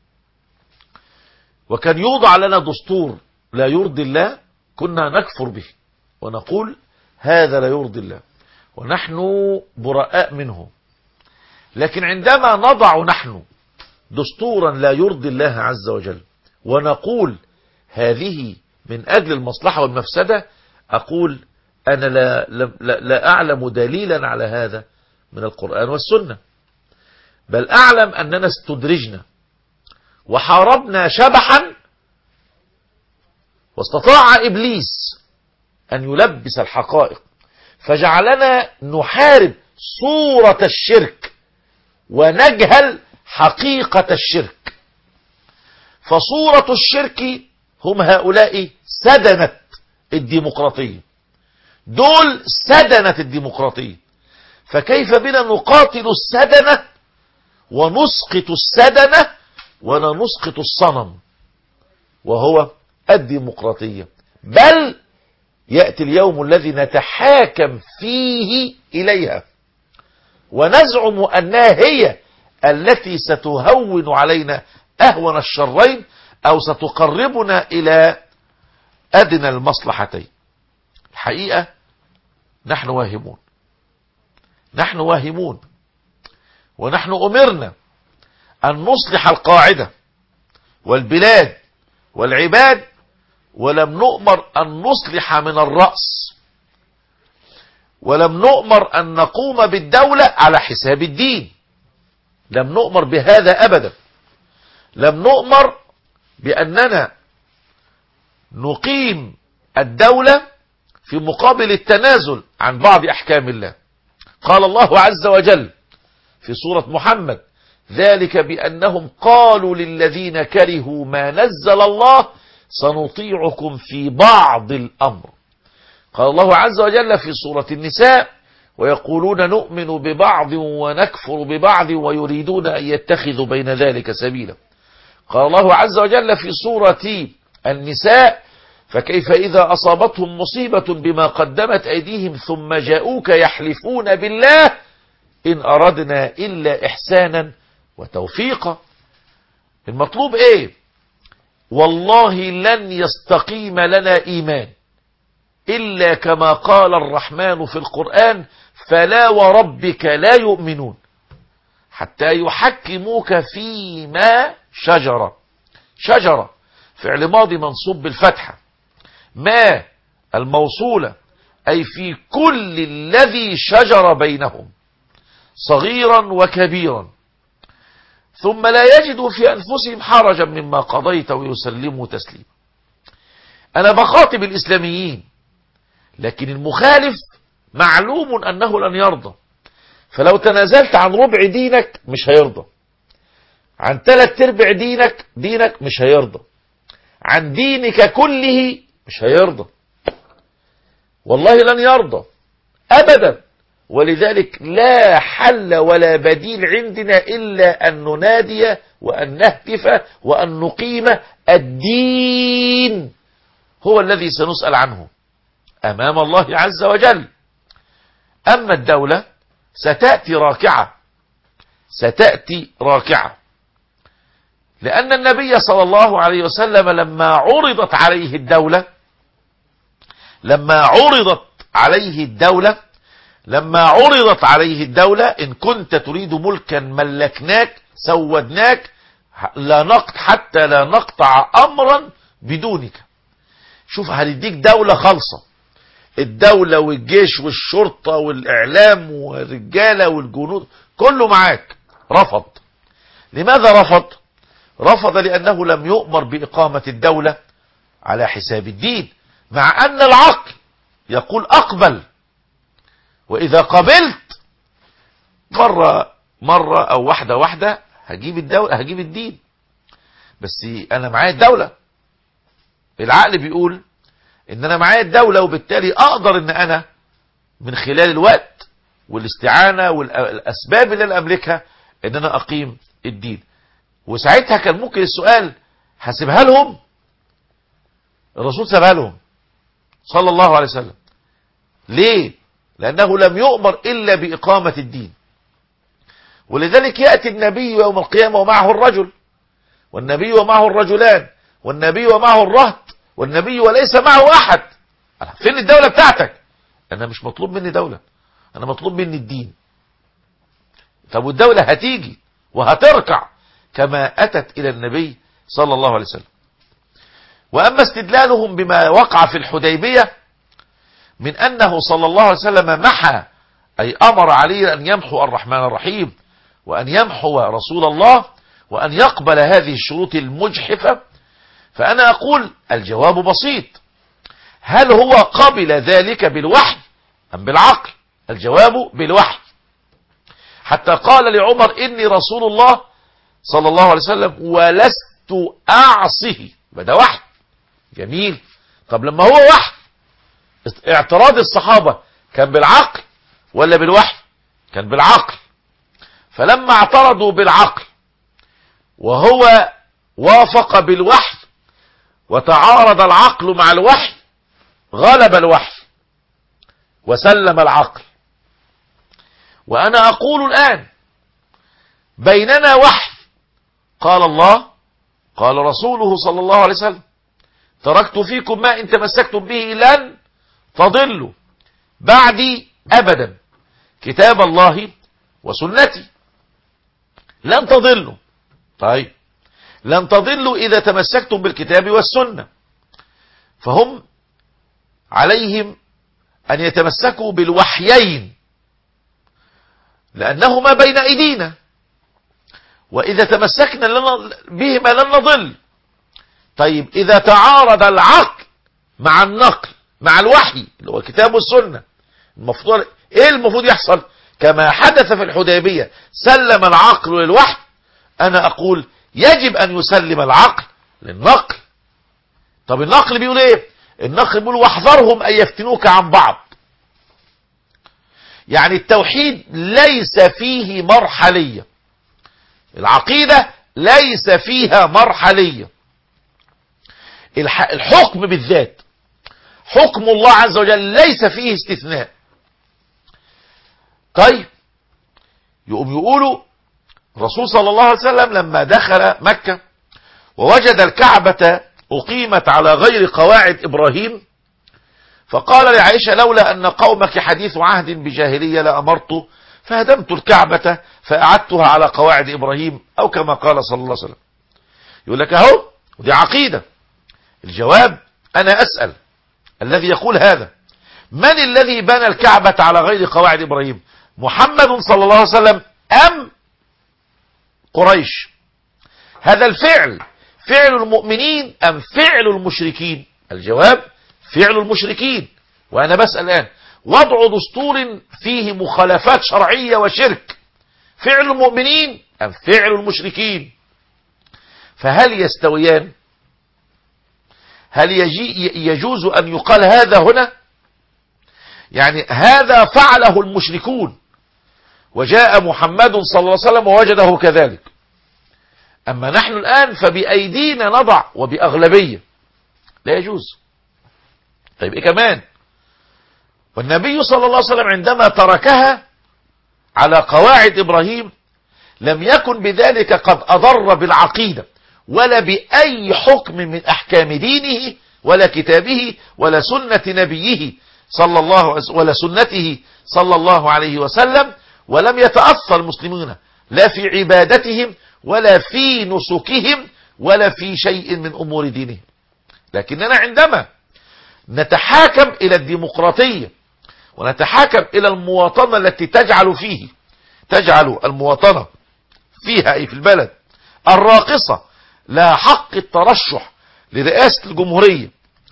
وكان يوضع لنا دستور لا يرضي الله كنا نكفر به ونقول هذا لا يرضي الله ونحن براء منه لكن عندما نضع نحن دستورا لا يرضي الله عز وجل ونقول هذه من أجل المصلحة والمفسدة أقول أنا لا, لا, لا أعلم دليلا على هذا من القرآن والسنة بل أعلم أننا استدرجنا وحاربنا شبحا واستطاع إبليس أن يلبس الحقائق فجعلنا نحارب صورة الشرك ونجهل حقيقة الشرك فصورة الشرك هم هؤلاء سدنة الديمقراطية دول سدنة الديمقراطية فكيف بنا نقاتل السدنة ونسقط السدنة ولا نسقط الصنم وهو الديمقراطية بل يأتي اليوم الذي نتحاكم فيه إليها ونزعم أنها هي التي ستهون علينا أهون الشرين أو ستقربنا إلى أدنى المصلحتين الحقيقة نحن واهمون نحن واهمون ونحن أمرنا أن نصلح القاعدة والبلاد والعباد ولم نؤمر أن نصلح من الرأس ولم نؤمر أن نقوم بالدولة على حساب الدين لم نؤمر بهذا أبدا لم نؤمر بأننا نقيم الدولة في مقابل التنازل عن بعض أحكام الله قال الله عز وجل في سورة محمد ذلك بأنهم قالوا للذين كرهوا ما نزل الله سنطيعكم في بعض الأمر قال الله عز وجل في سورة النساء ويقولون نؤمن ببعض ونكفر ببعض ويريدون أن يتخذوا بين ذلك سبيلا قال الله عز وجل في سورة النساء فكيف إذا أصابتهم مصيبة بما قدمت أيديهم ثم جاءوك يحلفون بالله إن أردنا إلا إحسانا وتوفيقا المطلوب إيه والله لن يستقيم لنا إيمان إلا كما قال الرحمن في القرآن فلا وربك لا يؤمنون حتى يحكموك فيما شجر شجرة فعل ماضي منصوب بالفتحة ما الموصولة أي في كل الذي شجر بينهم صغيرا وكبيرا ثم لا يجدوا في أنفسهم حرجا مما قضيت ويسلموا تسليما أنا بخاطب الإسلاميين لكن المخالف معلوم أنه لن يرضى فلو تنازلت عن ربع دينك مش هيرضى عن ثلاث ارباع دينك دينك مش هيرضى عن دينك كله مش هيرضى والله لن يرضى أبدا ولذلك لا حل ولا بديل عندنا إلا أن ننادي وأن نهتف وأن نقيم الدين هو الذي سنسأل عنه أمام الله عز وجل أما الدولة ستأتي راكعة ستأتي راكعة لأن النبي صلى الله عليه وسلم لما عرضت عليه الدولة لما عرضت عليه الدولة لما عرضت عليه الدولة إن كنت تريد ملكا ملكناك سودناك لا نقط حتى لا نقطع أمرا بدونك شوف هنديك دولة خالصة الدولة والجيش والشرطة والإعلام والرجالة والجنود كله معاك رفض لماذا رفض رفض لأنه لم يؤمر بإقامة الدولة على حساب الدين مع أن العقل يقول أقبل وإذا قبلت مرة مرة أو واحدة واحدة هجيب الدولة هجيب الدين بس أنا معايا الدولة العقل بيقول إن أنا معايا الدولة وبالتالي أقدر إن أنا من خلال الوقت والاستعانة والأسباب اللي أنا أملكها إن أنا أقيم الدين وساعتها كان ممكن السؤال هسيبها لهم الرسول سابها لهم صلى الله عليه وسلم ليه لأنه لم يؤمر إلا بإقامة الدين ولذلك يأتي النبي يوم القيامة ومعه الرجل والنبي ومعه الرجلان والنبي ومعه الرهط والنبي وليس معه أحد فين الدولة بتاعتك أنا مش مطلوب مني دولة أنا مطلوب مني الدين طب والدولة هتيجي وهتركع كما أتت إلى النبي صلى الله عليه وسلم وأما استدلالهم بما وقع في الحديبية من أنه صلى الله عليه وسلم محى أي أمر علي أن يمحو الرحمن الرحيم وأن يمحو رسول الله وأن يقبل هذه الشروط المجحفة فأنا أقول الجواب بسيط هل هو قبل ذلك بالوحي أم بالعقل الجواب بالوحي حتى قال لعمر إني رسول الله صلى الله عليه وسلم ولست أعصه ده وحي جميل طب لما هو وحي اعتراض الصحابة كان بالعقل ولا بالوحي كان بالعقل فلما اعترضوا بالعقل وهو وافق بالوحي وتعارض العقل مع الوحي غلب الوحي وسلم العقل وأنا أقول الآن بيننا وحي قال الله قال رسوله صلى الله عليه وسلم تركت فيكم ما إن تمسكتم به لن تضلوا بعدي أبدا كتاب الله وسنتي لن تضلوا طيب لن تضلوا إذا تمسكتم بالكتاب والسنة فهم عليهم أن يتمسكوا بالوحيين لأنهما بين أيدينا وإذا تمسكنا بهما لن نضل طيب إذا تعارض العقل مع النقل مع الوحي اللي هو الكتاب والسنة المفروض إيه المفروض يحصل كما حدث في الحديبية سلم العقل للوحي أنا أقول يجب أن يسلم العقل للنقل طب النقل بيقول إيه النقل بيقول واحذرهم أن يفتنوك عن بعض يعني التوحيد ليس فيه مرحلية العقيدة ليس فيها مرحلية الحكم بالذات حكم الله عز وجل ليس فيه استثناء طيب يقوم يقولوا الرسول صلى الله عليه وسلم لما دخل مكة ووجد الكعبة أقيمت على غير قواعد إبراهيم فقال لعائشة لولا أن قومك حديث عهد بجاهلية لأمرت فهدمت الكعبة فأعدتها على قواعد إبراهيم أو كما قال صلى الله عليه وسلم يقول لك أهو ودي عقيدة الجواب أنا أسأل الذي يقول هذا من الذي بنى الكعبة على غير قواعد إبراهيم محمد صلى الله عليه وسلم أم قريش هذا الفعل فعل المؤمنين أم فعل المشركين الجواب فعل المشركين وأنا بسأل الآن وضع دستور فيه مخالفات شرعية وشرك فعل المؤمنين أم فعل المشركين فهل يستويان هل يجي يجوز أن يقال هذا هنا يعني هذا فعله المشركون وجاء محمد صلى الله عليه وسلم ووجده كذلك أما نحن الآن فبأيدينا نضع وبأغلبية لا يجوز طيب إيه كمان والنبي صلى الله عليه وسلم عندما تركها على قواعد إبراهيم لم يكن بذلك قد أضر بالعقيدة ولا بأي حكم من أحكام دينه ولا كتابه ولا سنة نبيه صلى الله ولا سنته صلى الله عليه وسلم ولم يتأثر المسلمون لا في عبادتهم ولا في نسكهم ولا في شيء من أمور دينهم لكننا عندما نتحاكم إلى الديمقراطية ونتحاكم إلى المواطنة التي تجعل فيه تجعل المواطنة فيها أي في البلد الراقصة لها حق الترشح لرئاسة الجمهورية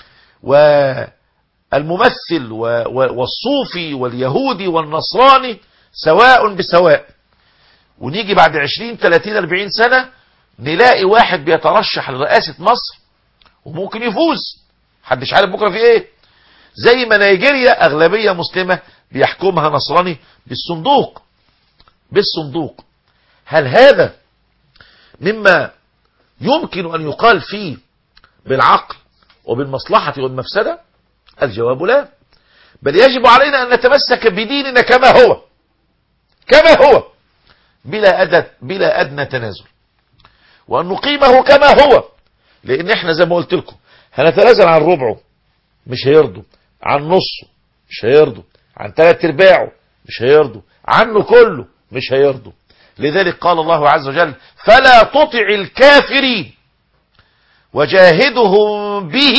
والممثل والصوفي واليهودي والنصراني سواء بسواء ونيجي بعد 20 30 40 سنة نلاقي واحد بيترشح لرئاسة مصر وممكن يفوز محدش عارف بكرة في ايه زي ما نيجيريا اغلبية مسلمة بيحكمها نصراني بالصندوق بالصندوق هل هذا مما يمكن ان يقال فيه بالعقل وبالمصلحة والمفسدة الجواب لا بل يجب علينا ان نتمسك بديننا كما هو كما هو بلا أدنى, بلا أدنى تنازل وأن نقيمه كما هو لأن احنا زي ما قلت لكم هنتنازل عن ربعه مش هيرضوا عن نصه مش هيرضوا عن ثلاث ارباعه مش هيرضوا عنه كله مش هيرضوا لذلك قال الله عز وجل فلا تطع الكافرين وجاهدهم به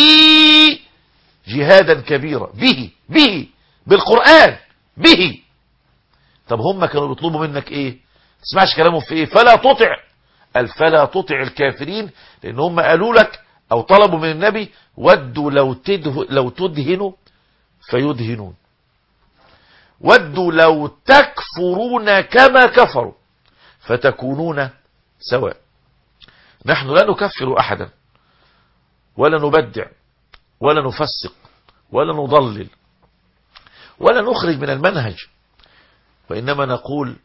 جهادا كبيرا به به بالقرآن به طب هم كانوا بيطلبوا منك ايه تسمعش كلامهم في ايه فلا تطع قال فلا تطع الكافرين لان هم قالوا لك او طلبوا من النبي ودوا لو تده لو تدهنوا فيدهنون ودوا لو تكفرون كما كفروا فتكونون سواء نحن لا نكفر احدا ولا نبدع ولا نفسق ولا نضلل ولا نخرج من المنهج وإنما نقول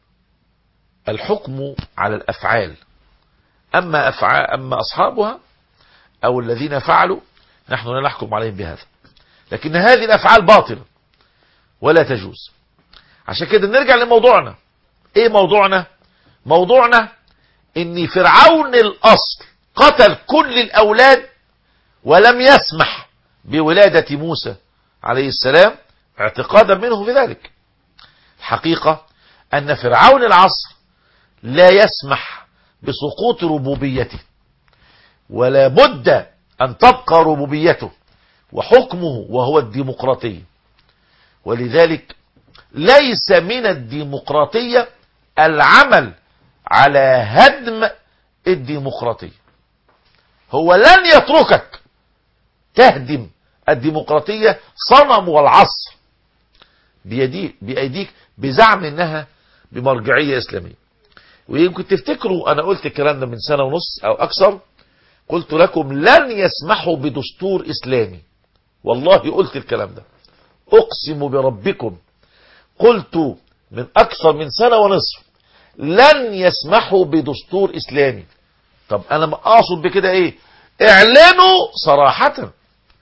الحكم على الأفعال أما, أفعال أما أصحابها أو الذين فعلوا نحن لا نحكم عليهم بهذا لكن هذه الأفعال باطلة ولا تجوز عشان كده نرجع لموضوعنا ايه موضوعنا موضوعنا ان فرعون الاصل قتل كل الاولاد ولم يسمح بولادة موسى عليه السلام اعتقادا منه في ذلك الحقيقة أن فرعون العصر لا يسمح بسقوط ربوبيته ولا بد أن تبقى ربوبيته وحكمه وهو الديمقراطية ولذلك ليس من الديمقراطية العمل على هدم الديمقراطية هو لن يتركك تهدم الديمقراطية صنم والعصر بيديك بأيديك بزعم انها بمرجعية اسلامية ويمكن تفتكروا انا قلت الكلام ده من سنة ونص او اكثر قلت لكم لن يسمحوا بدستور اسلامي والله قلت الكلام ده اقسم بربكم قلت من اكثر من سنة ونصف لن يسمحوا بدستور اسلامي طب انا اقصد بكده ايه اعلنوا صراحة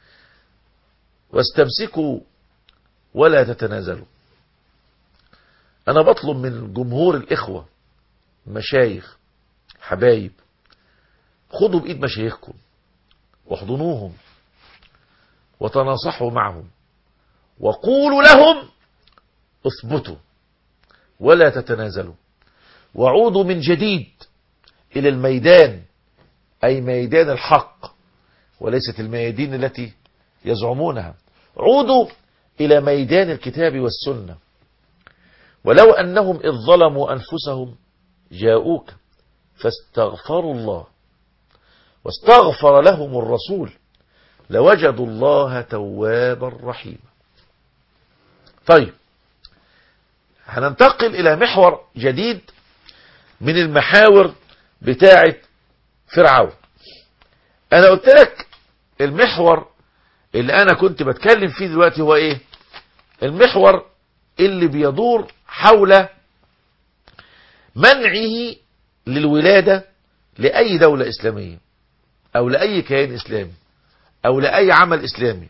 واستمسكوا ولا تتنازلوا انا بطلب من جمهور الاخوة مشايخ حبايب خدوا بايد مشايخكم واحضنوهم وتناصحوا معهم وقولوا لهم اثبتوا ولا تتنازلوا وعودوا من جديد الى الميدان اي ميدان الحق وليست الميادين التي يزعمونها عودوا الى ميدان الكتاب والسنة ولو انهم اذ ظلموا انفسهم جاءوك فاستغفروا الله واستغفر لهم الرسول لوجدوا الله توابا رحيما طيب هننتقل الى محور جديد من المحاور بتاعة فرعون انا قلت لك المحور اللي انا كنت بتكلم فيه دلوقتي هو ايه المحور اللي بيدور حول منعه للولادة لأي دولة إسلامية أو لأي كيان إسلامي أو لأي عمل إسلامي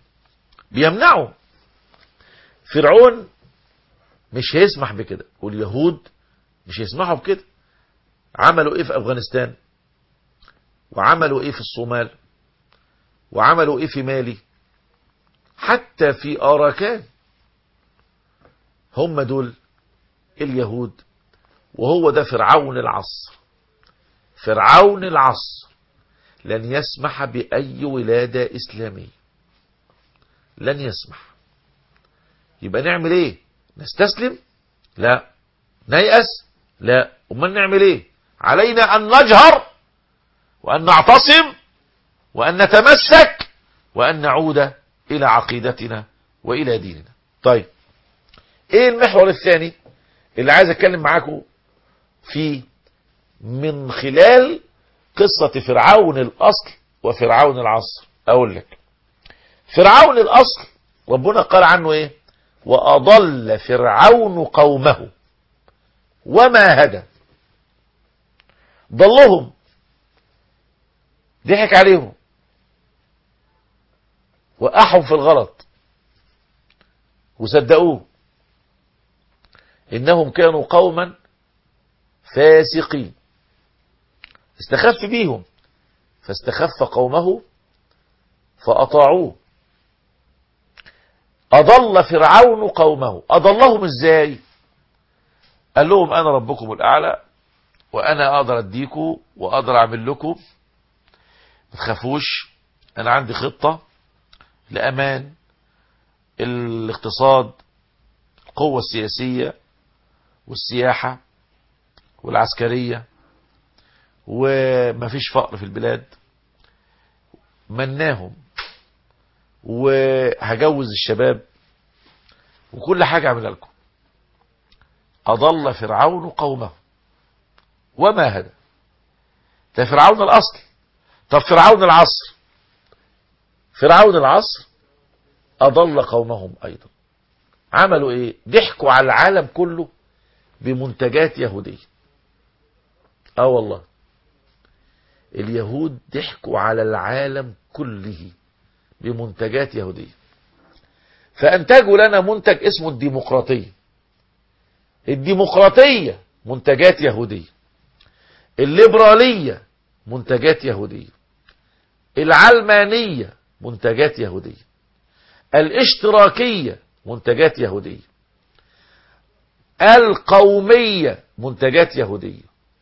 بيمنعه فرعون مش هيسمح بكده واليهود مش يسمحوا بكده عملوا ايه في افغانستان وعملوا ايه في الصومال وعملوا ايه في مالي حتى في اراكان هم دول اليهود وهو ده فرعون العصر فرعون العصر لن يسمح بأي ولادة إسلامية لن يسمح يبقى نعمل ايه نستسلم لا نيأس لا امال نعمل ايه علينا ان نجهر وان نعتصم وان نتمسك وان نعود الى عقيدتنا والى ديننا طيب ايه المحور الثاني اللي عايز اتكلم معاكم فيه من خلال قصة فرعون الاصل وفرعون العصر اقول لك فرعون الاصل ربنا قال عنه ايه واضل فرعون قومه وما هدى ضلهم ضحك عليهم وقعهم في الغلط وصدقوه انهم كانوا قوما فاسقين استخف بيهم فاستخف قومه فأطاعوه أضل فرعون قومه أضلهم ازاي قال لهم أنا ربكم الأعلى وأنا أقدر أديكم وأقدر أعمل لكم ما تخافوش أنا عندي خطة لأمان الاقتصاد القوة السياسية والسياحة والعسكرية ومفيش فقر في البلاد مناهم وهجوز الشباب وكل حاجة اعملها لكم أضل فرعون قومه وما هدى ده فرعون الأصل طب فرعون العصر فرعون العصر أضل قومهم أيضا عملوا إيه ضحكوا على العالم كله بمنتجات يهودية اه والله اليهود ضحكوا على العالم كله بمنتجات يهودية فأنتجوا لنا منتج اسمه الديمقراطية الديمقراطية منتجات يهودية الليبرالية منتجات يهودية العلمانية منتجات يهودية الاشتراكية منتجات يهودية القومية منتجات يهودية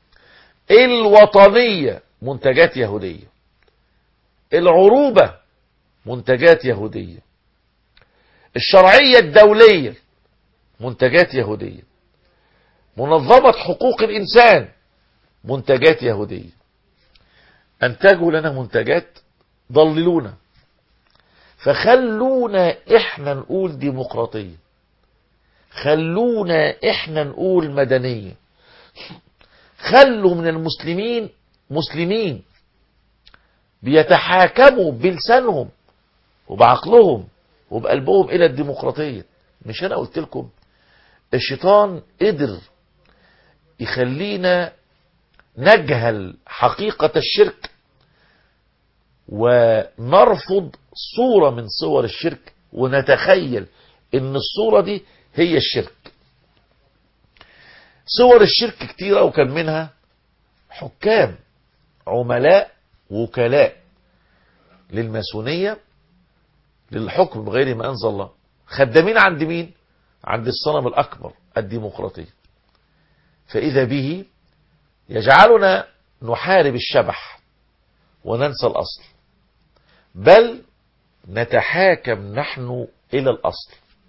الوطنية منتجات يهودية العروبة منتجات يهودية الشرعية الدولية منتجات يهودية منظمة حقوق الإنسان منتجات يهودية أنتجوا لنا منتجات ضللونا فخلونا إحنا نقول ديمقراطية خلونا إحنا نقول مدنية خلوا من المسلمين مسلمين بيتحاكموا بلسانهم وبعقلهم وبقلبهم الى الديمقراطية مش انا قلت لكم الشيطان قدر يخلينا نجهل حقيقة الشرك ونرفض صورة من صور الشرك ونتخيل ان الصورة دي هي الشرك صور الشرك كتيرة وكان منها حكام عملاء وكلاء للماسونية للحكم بغير ما أنزل الله خدامين عند مين عند الصنم الأكبر الديمقراطية فإذا به يجعلنا نحارب الشبح وننسى الأصل بل نتحاكم نحن إلى الأصل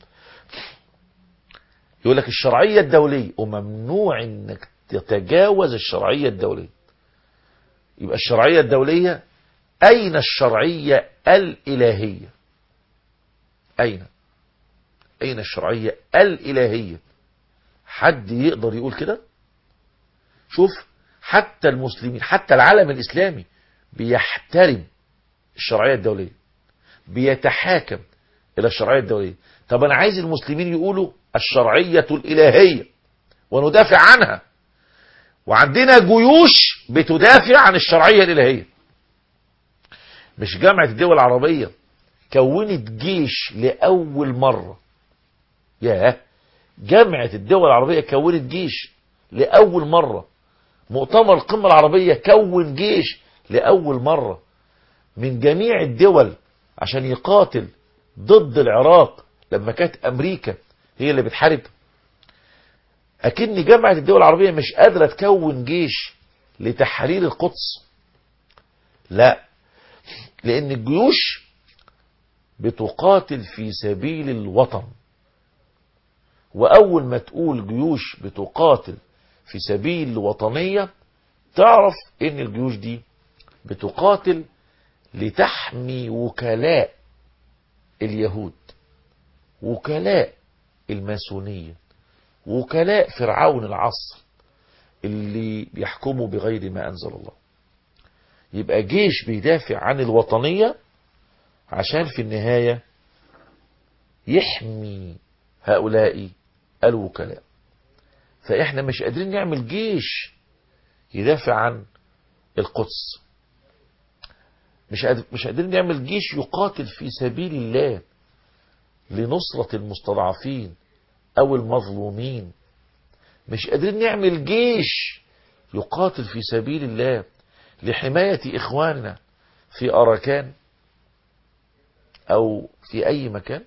يقول لك الشرعية الدولية وممنوع انك تتجاوز الشرعية الدولية يبقى الشرعية الدولية أين الشرعية الإلهية أين أين الشرعية الإلهية حد يقدر يقول كده شوف حتى المسلمين حتى العالم الإسلامي بيحترم الشرعية الدولية بيتحاكم إلى الشرعية الدولية طب أنا عايز المسلمين يقولوا الشرعية الإلهية وندافع عنها وعندنا جيوش بتدافع عن الشرعية الإلهية مش جامعة الدول العربية كونت جيش لأول مرة ياه جامعة الدول العربية كونت جيش لأول مرة مؤتمر القمة العربية كون جيش لأول مرة من جميع الدول عشان يقاتل ضد العراق لما كانت أمريكا هي اللي بتحارب أكن جامعة الدول العربية مش قادرة تكون جيش لتحرير القدس لا لأن الجيوش بتقاتل في سبيل الوطن وأول ما تقول جيوش بتقاتل في سبيل الوطنية تعرف ان الجيوش دي بتقاتل لتحمي وكلاء اليهود وكلاء الماسونية وكلاء فرعون العصر اللي بيحكموا بغير ما أنزل الله يبقى جيش بيدافع عن الوطنية عشان في النهاية يحمي هؤلاء الوكلاء فإحنا مش قادرين نعمل جيش يدافع عن القدس مش قادر مش قادرين نعمل جيش يقاتل في سبيل الله لنصرة المستضعفين أو المظلومين مش قادرين نعمل جيش يقاتل في سبيل الله لحماية إخواننا في أراكان أو في أي مكان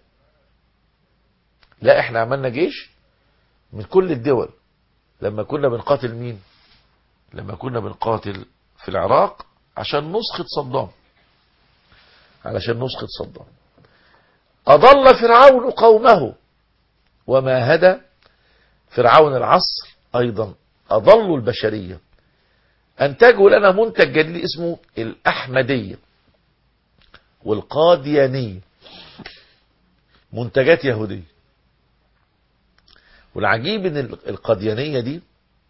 لا احنا عملنا جيش من كل الدول لما كنا بنقاتل مين لما كنا بنقاتل في العراق عشان نسخط صدام علشان نسخط صدام أضل فرعون قومه وما هدى فرعون العصر أيضا أضلوا البشرية أنتجوا لنا منتج جديد اسمه الأحمدية والقاديانية منتجات يهودية والعجيب ان القاديانية دي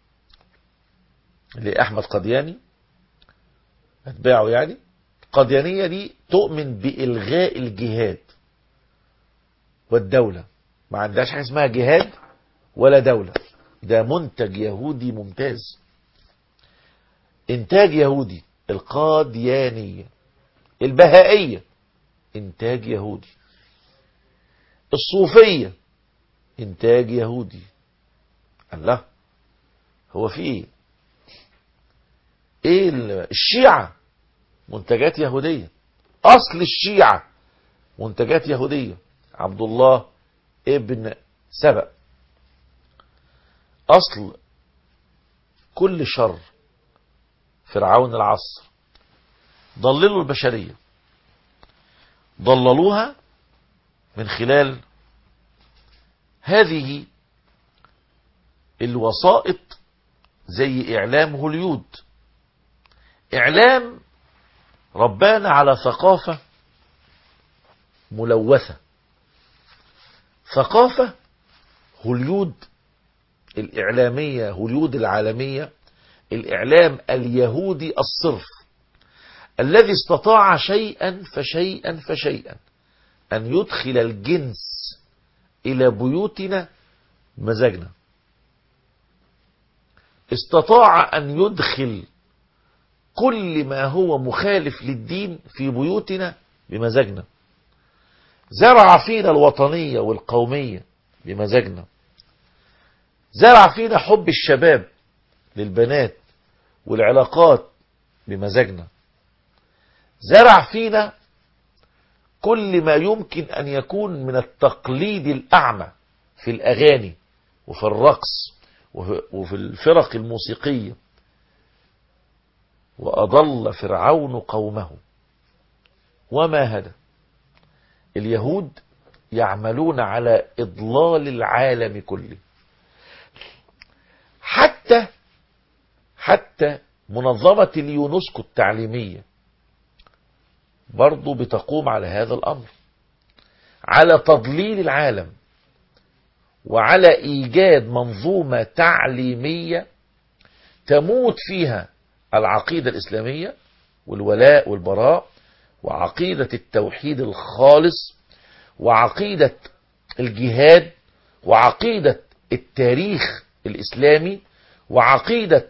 اللي احمد قادياني اتباعه يعني القاديانية دي تؤمن بإلغاء الجهاد والدولة ما عندهاش حاجة اسمها جهاد ولا دولة ده منتج يهودي ممتاز انتاج يهودي القاديانية البهائية انتاج يهودي الصوفية انتاج يهودي الله هو في ايه ايه الشيعة منتجات يهودية اصل الشيعة منتجات يهودية عبد الله ابن سبأ اصل كل شر فرعون العصر ضللوا البشرية ضللوها من خلال هذه الوسائط زي إعلام هوليود إعلام ربانا على ثقافة ملوثة ثقافة هوليود الإعلامية هوليود العالمية الإعلام اليهودي الصرف الذي استطاع شيئا فشيئا فشيئا أن يدخل الجنس إلى بيوتنا مزاجنا استطاع أن يدخل كل ما هو مخالف للدين في بيوتنا بمزاجنا زرع فينا الوطنية والقومية بمزاجنا زرع فينا حب الشباب للبنات والعلاقات بمزاجنا زرع فينا كل ما يمكن أن يكون من التقليد الأعمى في الأغاني وفي الرقص وفي الفرق الموسيقية وأضل فرعون قومه وما هدى اليهود يعملون على إضلال العالم كله حتى حتى منظمة اليونسكو التعليمية برضو بتقوم على هذا الأمر على تضليل العالم وعلى إيجاد منظومة تعليمية تموت فيها العقيدة الإسلامية والولاء والبراء وعقيدة التوحيد الخالص وعقيدة الجهاد وعقيدة التاريخ الإسلامي وعقيدة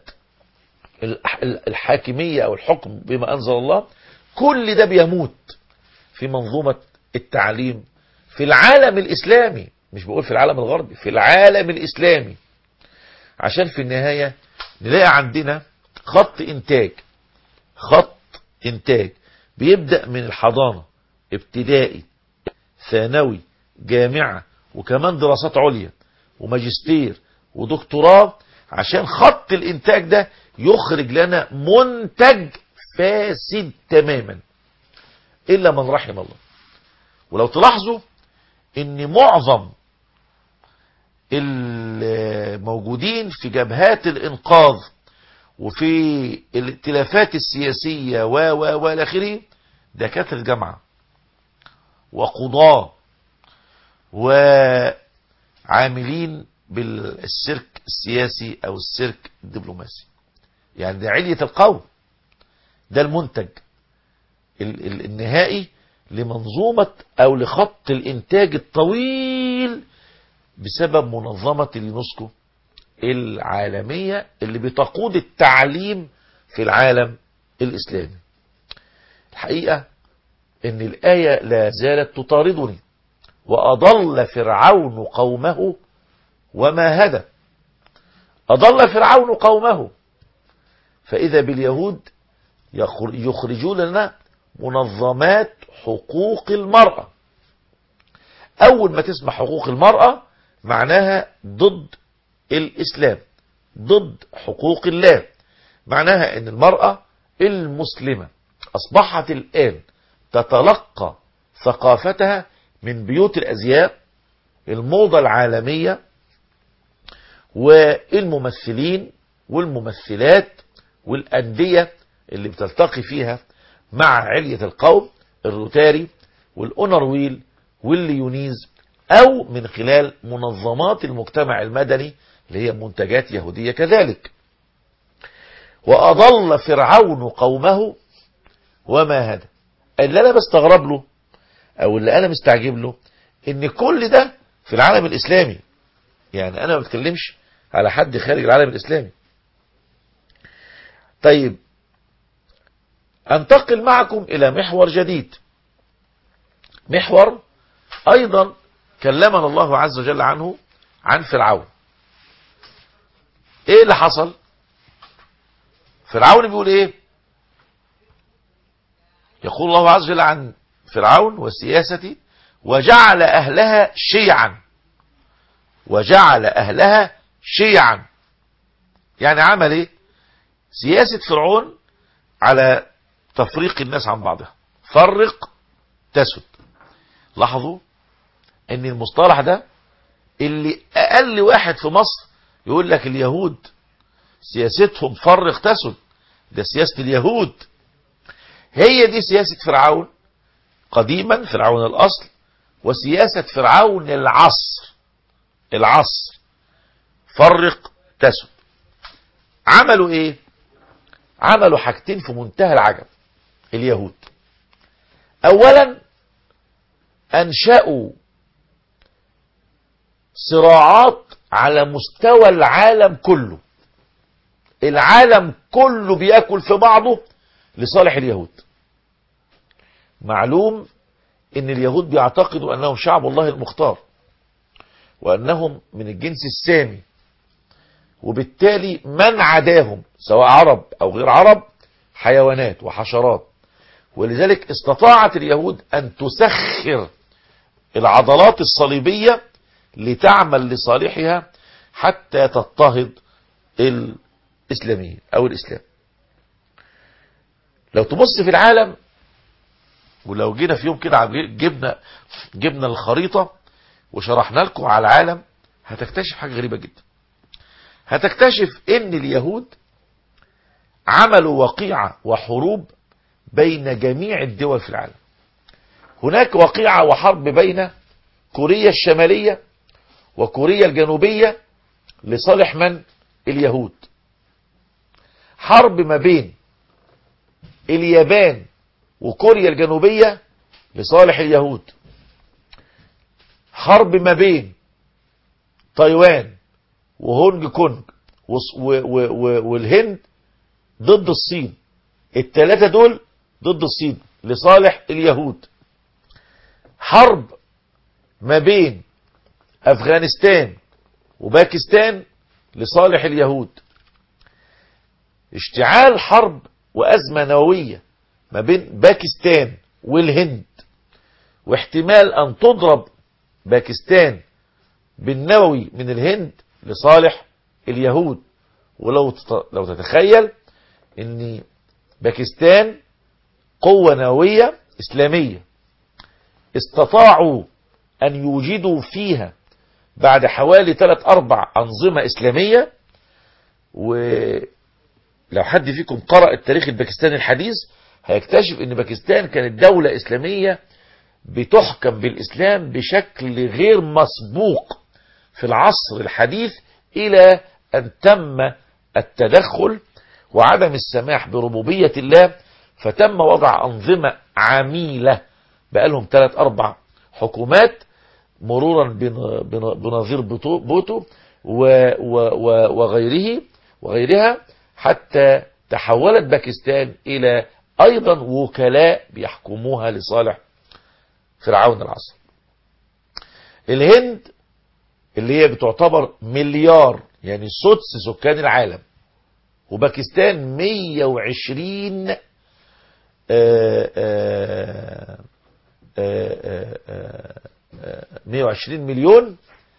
الحاكمية أو الحكم بما أنزل الله كل ده بيموت في منظومة التعليم في العالم الإسلامي مش بقول في العالم الغربي في العالم الإسلامي عشان في النهاية نلاقي عندنا خط انتاج خط انتاج بيبدأ من الحضانة ابتدائي ثانوي جامعة وكمان دراسات عليا وماجستير ودكتوراه عشان خط الانتاج ده يخرج لنا منتج فاسد تماما الا من رحم الله ولو تلاحظوا ان معظم الموجودين في جبهات الانقاذ وفي الائتلافات السياسية و و و اخره دكاترة جامعة وقضاة وعاملين بالسيرك السياسي او السيرك الدبلوماسي يعني ده علية القوم ده المنتج ال ال النهائي لمنظومة او لخط الانتاج الطويل بسبب منظمة اليونسكو العالمية اللي بتقود التعليم في العالم الاسلامي الحقيقة ان الآية لا زالت تطاردني وأضل فرعون قومه وما هدى أضل فرعون قومه فإذا باليهود يخرجون لنا منظمات حقوق المرأة أول ما تسمع حقوق المرأة معناها ضد الإسلام ضد حقوق الله معناها أن المرأة المسلمة أصبحت الآن تتلقى ثقافتها من بيوت الأزياء الموضة العالمية والممثلين والممثلات والأندية اللي بتلتقي فيها مع علية القوم الروتاري والأونرويل والليونيز أو من خلال منظمات المجتمع المدني اللي هي منتجات يهودية كذلك وأضل فرعون قومه وما هدى اللي أنا بستغرب له أو اللي أنا مستعجب له إن كل ده في العالم الإسلامي يعني أنا ما بتكلمش على حد خارج العالم الإسلامي طيب أنتقل معكم إلى محور جديد محور أيضا كلمنا الله عز وجل عنه عن فرعون ايه اللي حصل فرعون بيقول ايه يقول الله عز وجل عن فرعون والسياسة وجعل اهلها شيعا وجعل اهلها شيعا يعني عمل ايه سياسة فرعون على تفريق الناس عن بعضها فرق تسد لاحظوا ان المصطلح ده اللي اقل واحد في مصر يقول لك اليهود سياستهم فرق تسد ده سياسة اليهود هي دي سياسة فرعون قديما فرعون الاصل وسياسة فرعون العصر العصر فرق تسد عملوا ايه عملوا حاجتين في منتهى العجب اليهود اولا انشأوا صراعات على مستوى العالم كله العالم كله بياكل في بعضه لصالح اليهود معلوم ان اليهود بيعتقدوا انهم شعب الله المختار وانهم من الجنس السامي وبالتالي من عداهم سواء عرب او غير عرب حيوانات وحشرات ولذلك استطاعت اليهود ان تسخر العضلات الصليبية لتعمل لصالحها حتى تضطهد الإسلاميين أو الإسلام لو تبص في العالم ولو جينا في يوم كده جبنا جبنا الخريطة وشرحنا لكم على العالم هتكتشف حاجة غريبة جدا هتكتشف ان اليهود عملوا وقيعة وحروب بين جميع الدول في العالم هناك وقيعة وحرب بين كوريا الشمالية وكوريا الجنوبية لصالح من اليهود حرب ما بين اليابان وكوريا الجنوبية لصالح اليهود حرب ما بين تايوان وهونج كونج والهند ضد الصين الثلاثة دول ضد الصين لصالح اليهود حرب ما بين افغانستان وباكستان لصالح اليهود اشتعال حرب وأزمة نووية ما بين باكستان والهند واحتمال أن تضرب باكستان بالنووي من الهند لصالح اليهود ولو لو تتخيل ان باكستان قوة نووية إسلامية استطاعوا أن يوجدوا فيها بعد حوالي 3 أربع أنظمة إسلامية ولو حد فيكم قرأ التاريخ الباكستاني الحديث هيكتشف أن باكستان كانت دولة إسلامية بتحكم بالإسلام بشكل غير مسبوق في العصر الحديث إلى أن تم التدخل وعدم السماح بربوبية الله فتم وضع أنظمة عميلة بقالهم ثلاث أربع حكومات مرورا بنظير بوتو وغيره وغيرها حتى تحولت باكستان إلى أيضا وكلاء بيحكموها لصالح فرعون العصر الهند اللي هي بتعتبر مليار يعني سدس سكان العالم وباكستان 120 آآ آآ آآ 120 مليون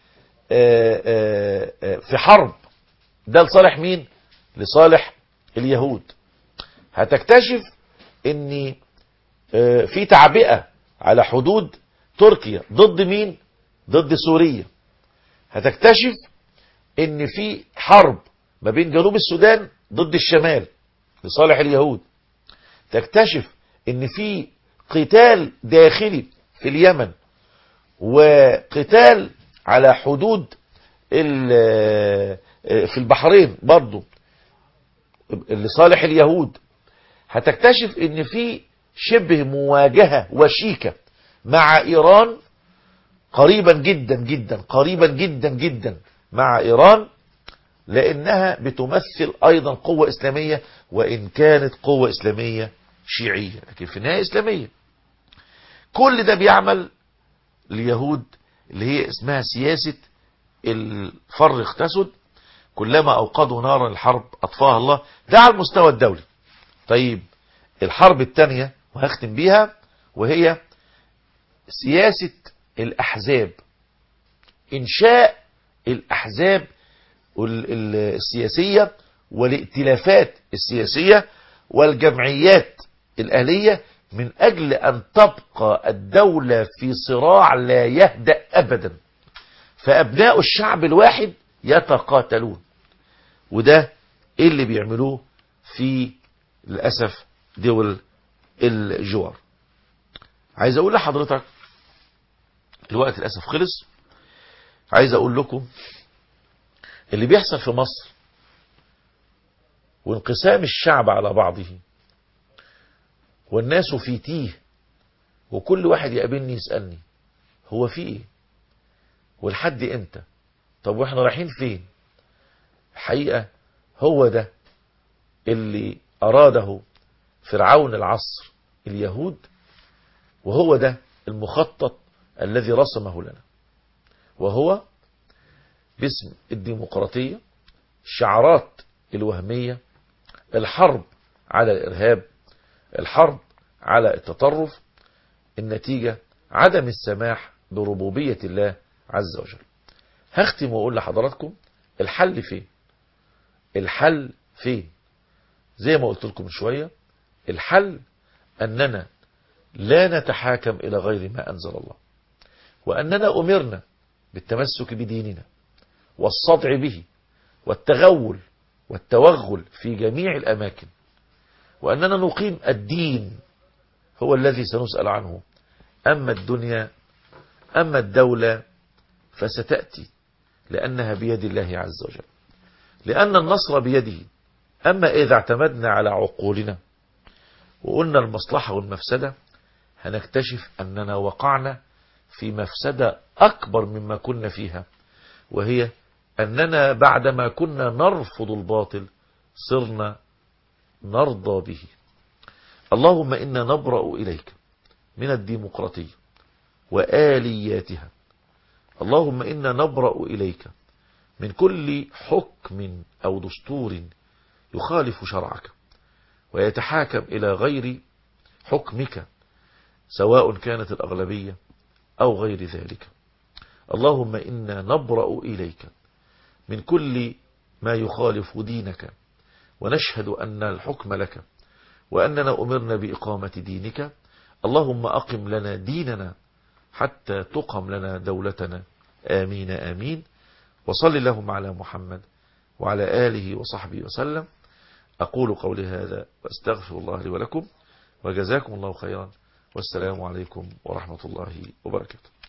في حرب ده لصالح مين لصالح اليهود هتكتشف ان في تعبئة على حدود تركيا ضد مين ضد سوريا هتكتشف ان في حرب ما بين جنوب السودان ضد الشمال لصالح اليهود تكتشف ان في قتال داخلي في اليمن وقتال على حدود في البحرين برضو لصالح اليهود هتكتشف ان في شبه مواجهة وشيكة مع ايران قريبا جدا جدا قريبا جدا جدا مع ايران لانها بتمثل ايضا قوة اسلامية وان كانت قوة اسلامية شيعية لكن في النهاية اسلامية كل ده بيعمل اليهود اللي هي اسمها سياسة الفرق تسد كلما اوقدوا نارا الحرب اطفاها الله ده على المستوى الدولي طيب الحرب الثانية وهختم بيها وهي سياسة الاحزاب انشاء الاحزاب السياسية والائتلافات السياسية والجمعيات الاهلية من اجل ان تبقى الدولة في صراع لا يهدأ ابدا فابناء الشعب الواحد يتقاتلون وده ايه اللي بيعملوه في للأسف دول الجوار عايز اقول لحضرتك الوقت للأسف خلص عايز اقول لكم اللي بيحصل في مصر وانقسام الشعب على بعضه والناس في تيه وكل واحد يقابلني يسألني هو في ايه والحد امتى طب واحنا رايحين فين الحقيقة هو ده اللي أراده فرعون العصر اليهود وهو ده المخطط الذي رسمه لنا وهو باسم الديمقراطية الشعارات الوهمية الحرب على الإرهاب الحرب على التطرف النتيجة عدم السماح بربوبية الله عز وجل هختم واقول لحضراتكم الحل فين الحل فين زي ما قلت لكم من شوية الحل أننا لا نتحاكم إلى غير ما أنزل الله وأننا أمرنا بالتمسك بديننا والصدع به والتغول والتوغل في جميع الأماكن وأننا نقيم الدين هو الذي سنسأل عنه أما الدنيا أما الدولة فستأتي لأنها بيد الله عز وجل لأن النصر بيده أما إذا اعتمدنا على عقولنا وقلنا المصلحة والمفسدة هنكتشف أننا وقعنا في مفسدة أكبر مما كنا فيها وهي أننا بعدما كنا نرفض الباطل صرنا نرضى به اللهم إنا نبرأ إليك من الديمقراطية وآلياتها اللهم إنا نبرأ إليك من كل حكم أو دستور يخالف شرعك ويتحاكم إلى غير حكمك سواء كانت الأغلبية أو غير ذلك اللهم إنا نبرأ إليك من كل ما يخالف دينك ونشهد أن الحكم لك وأننا أمرنا بإقامة دينك اللهم أقم لنا ديننا حتى تقم لنا دولتنا آمين آمين وصل اللهم على محمد وعلى آله وصحبه وسلم أقول قولي هذا وأستغفر الله لي ولكم وجزاكم الله خيرا والسلام عليكم ورحمة الله وبركاته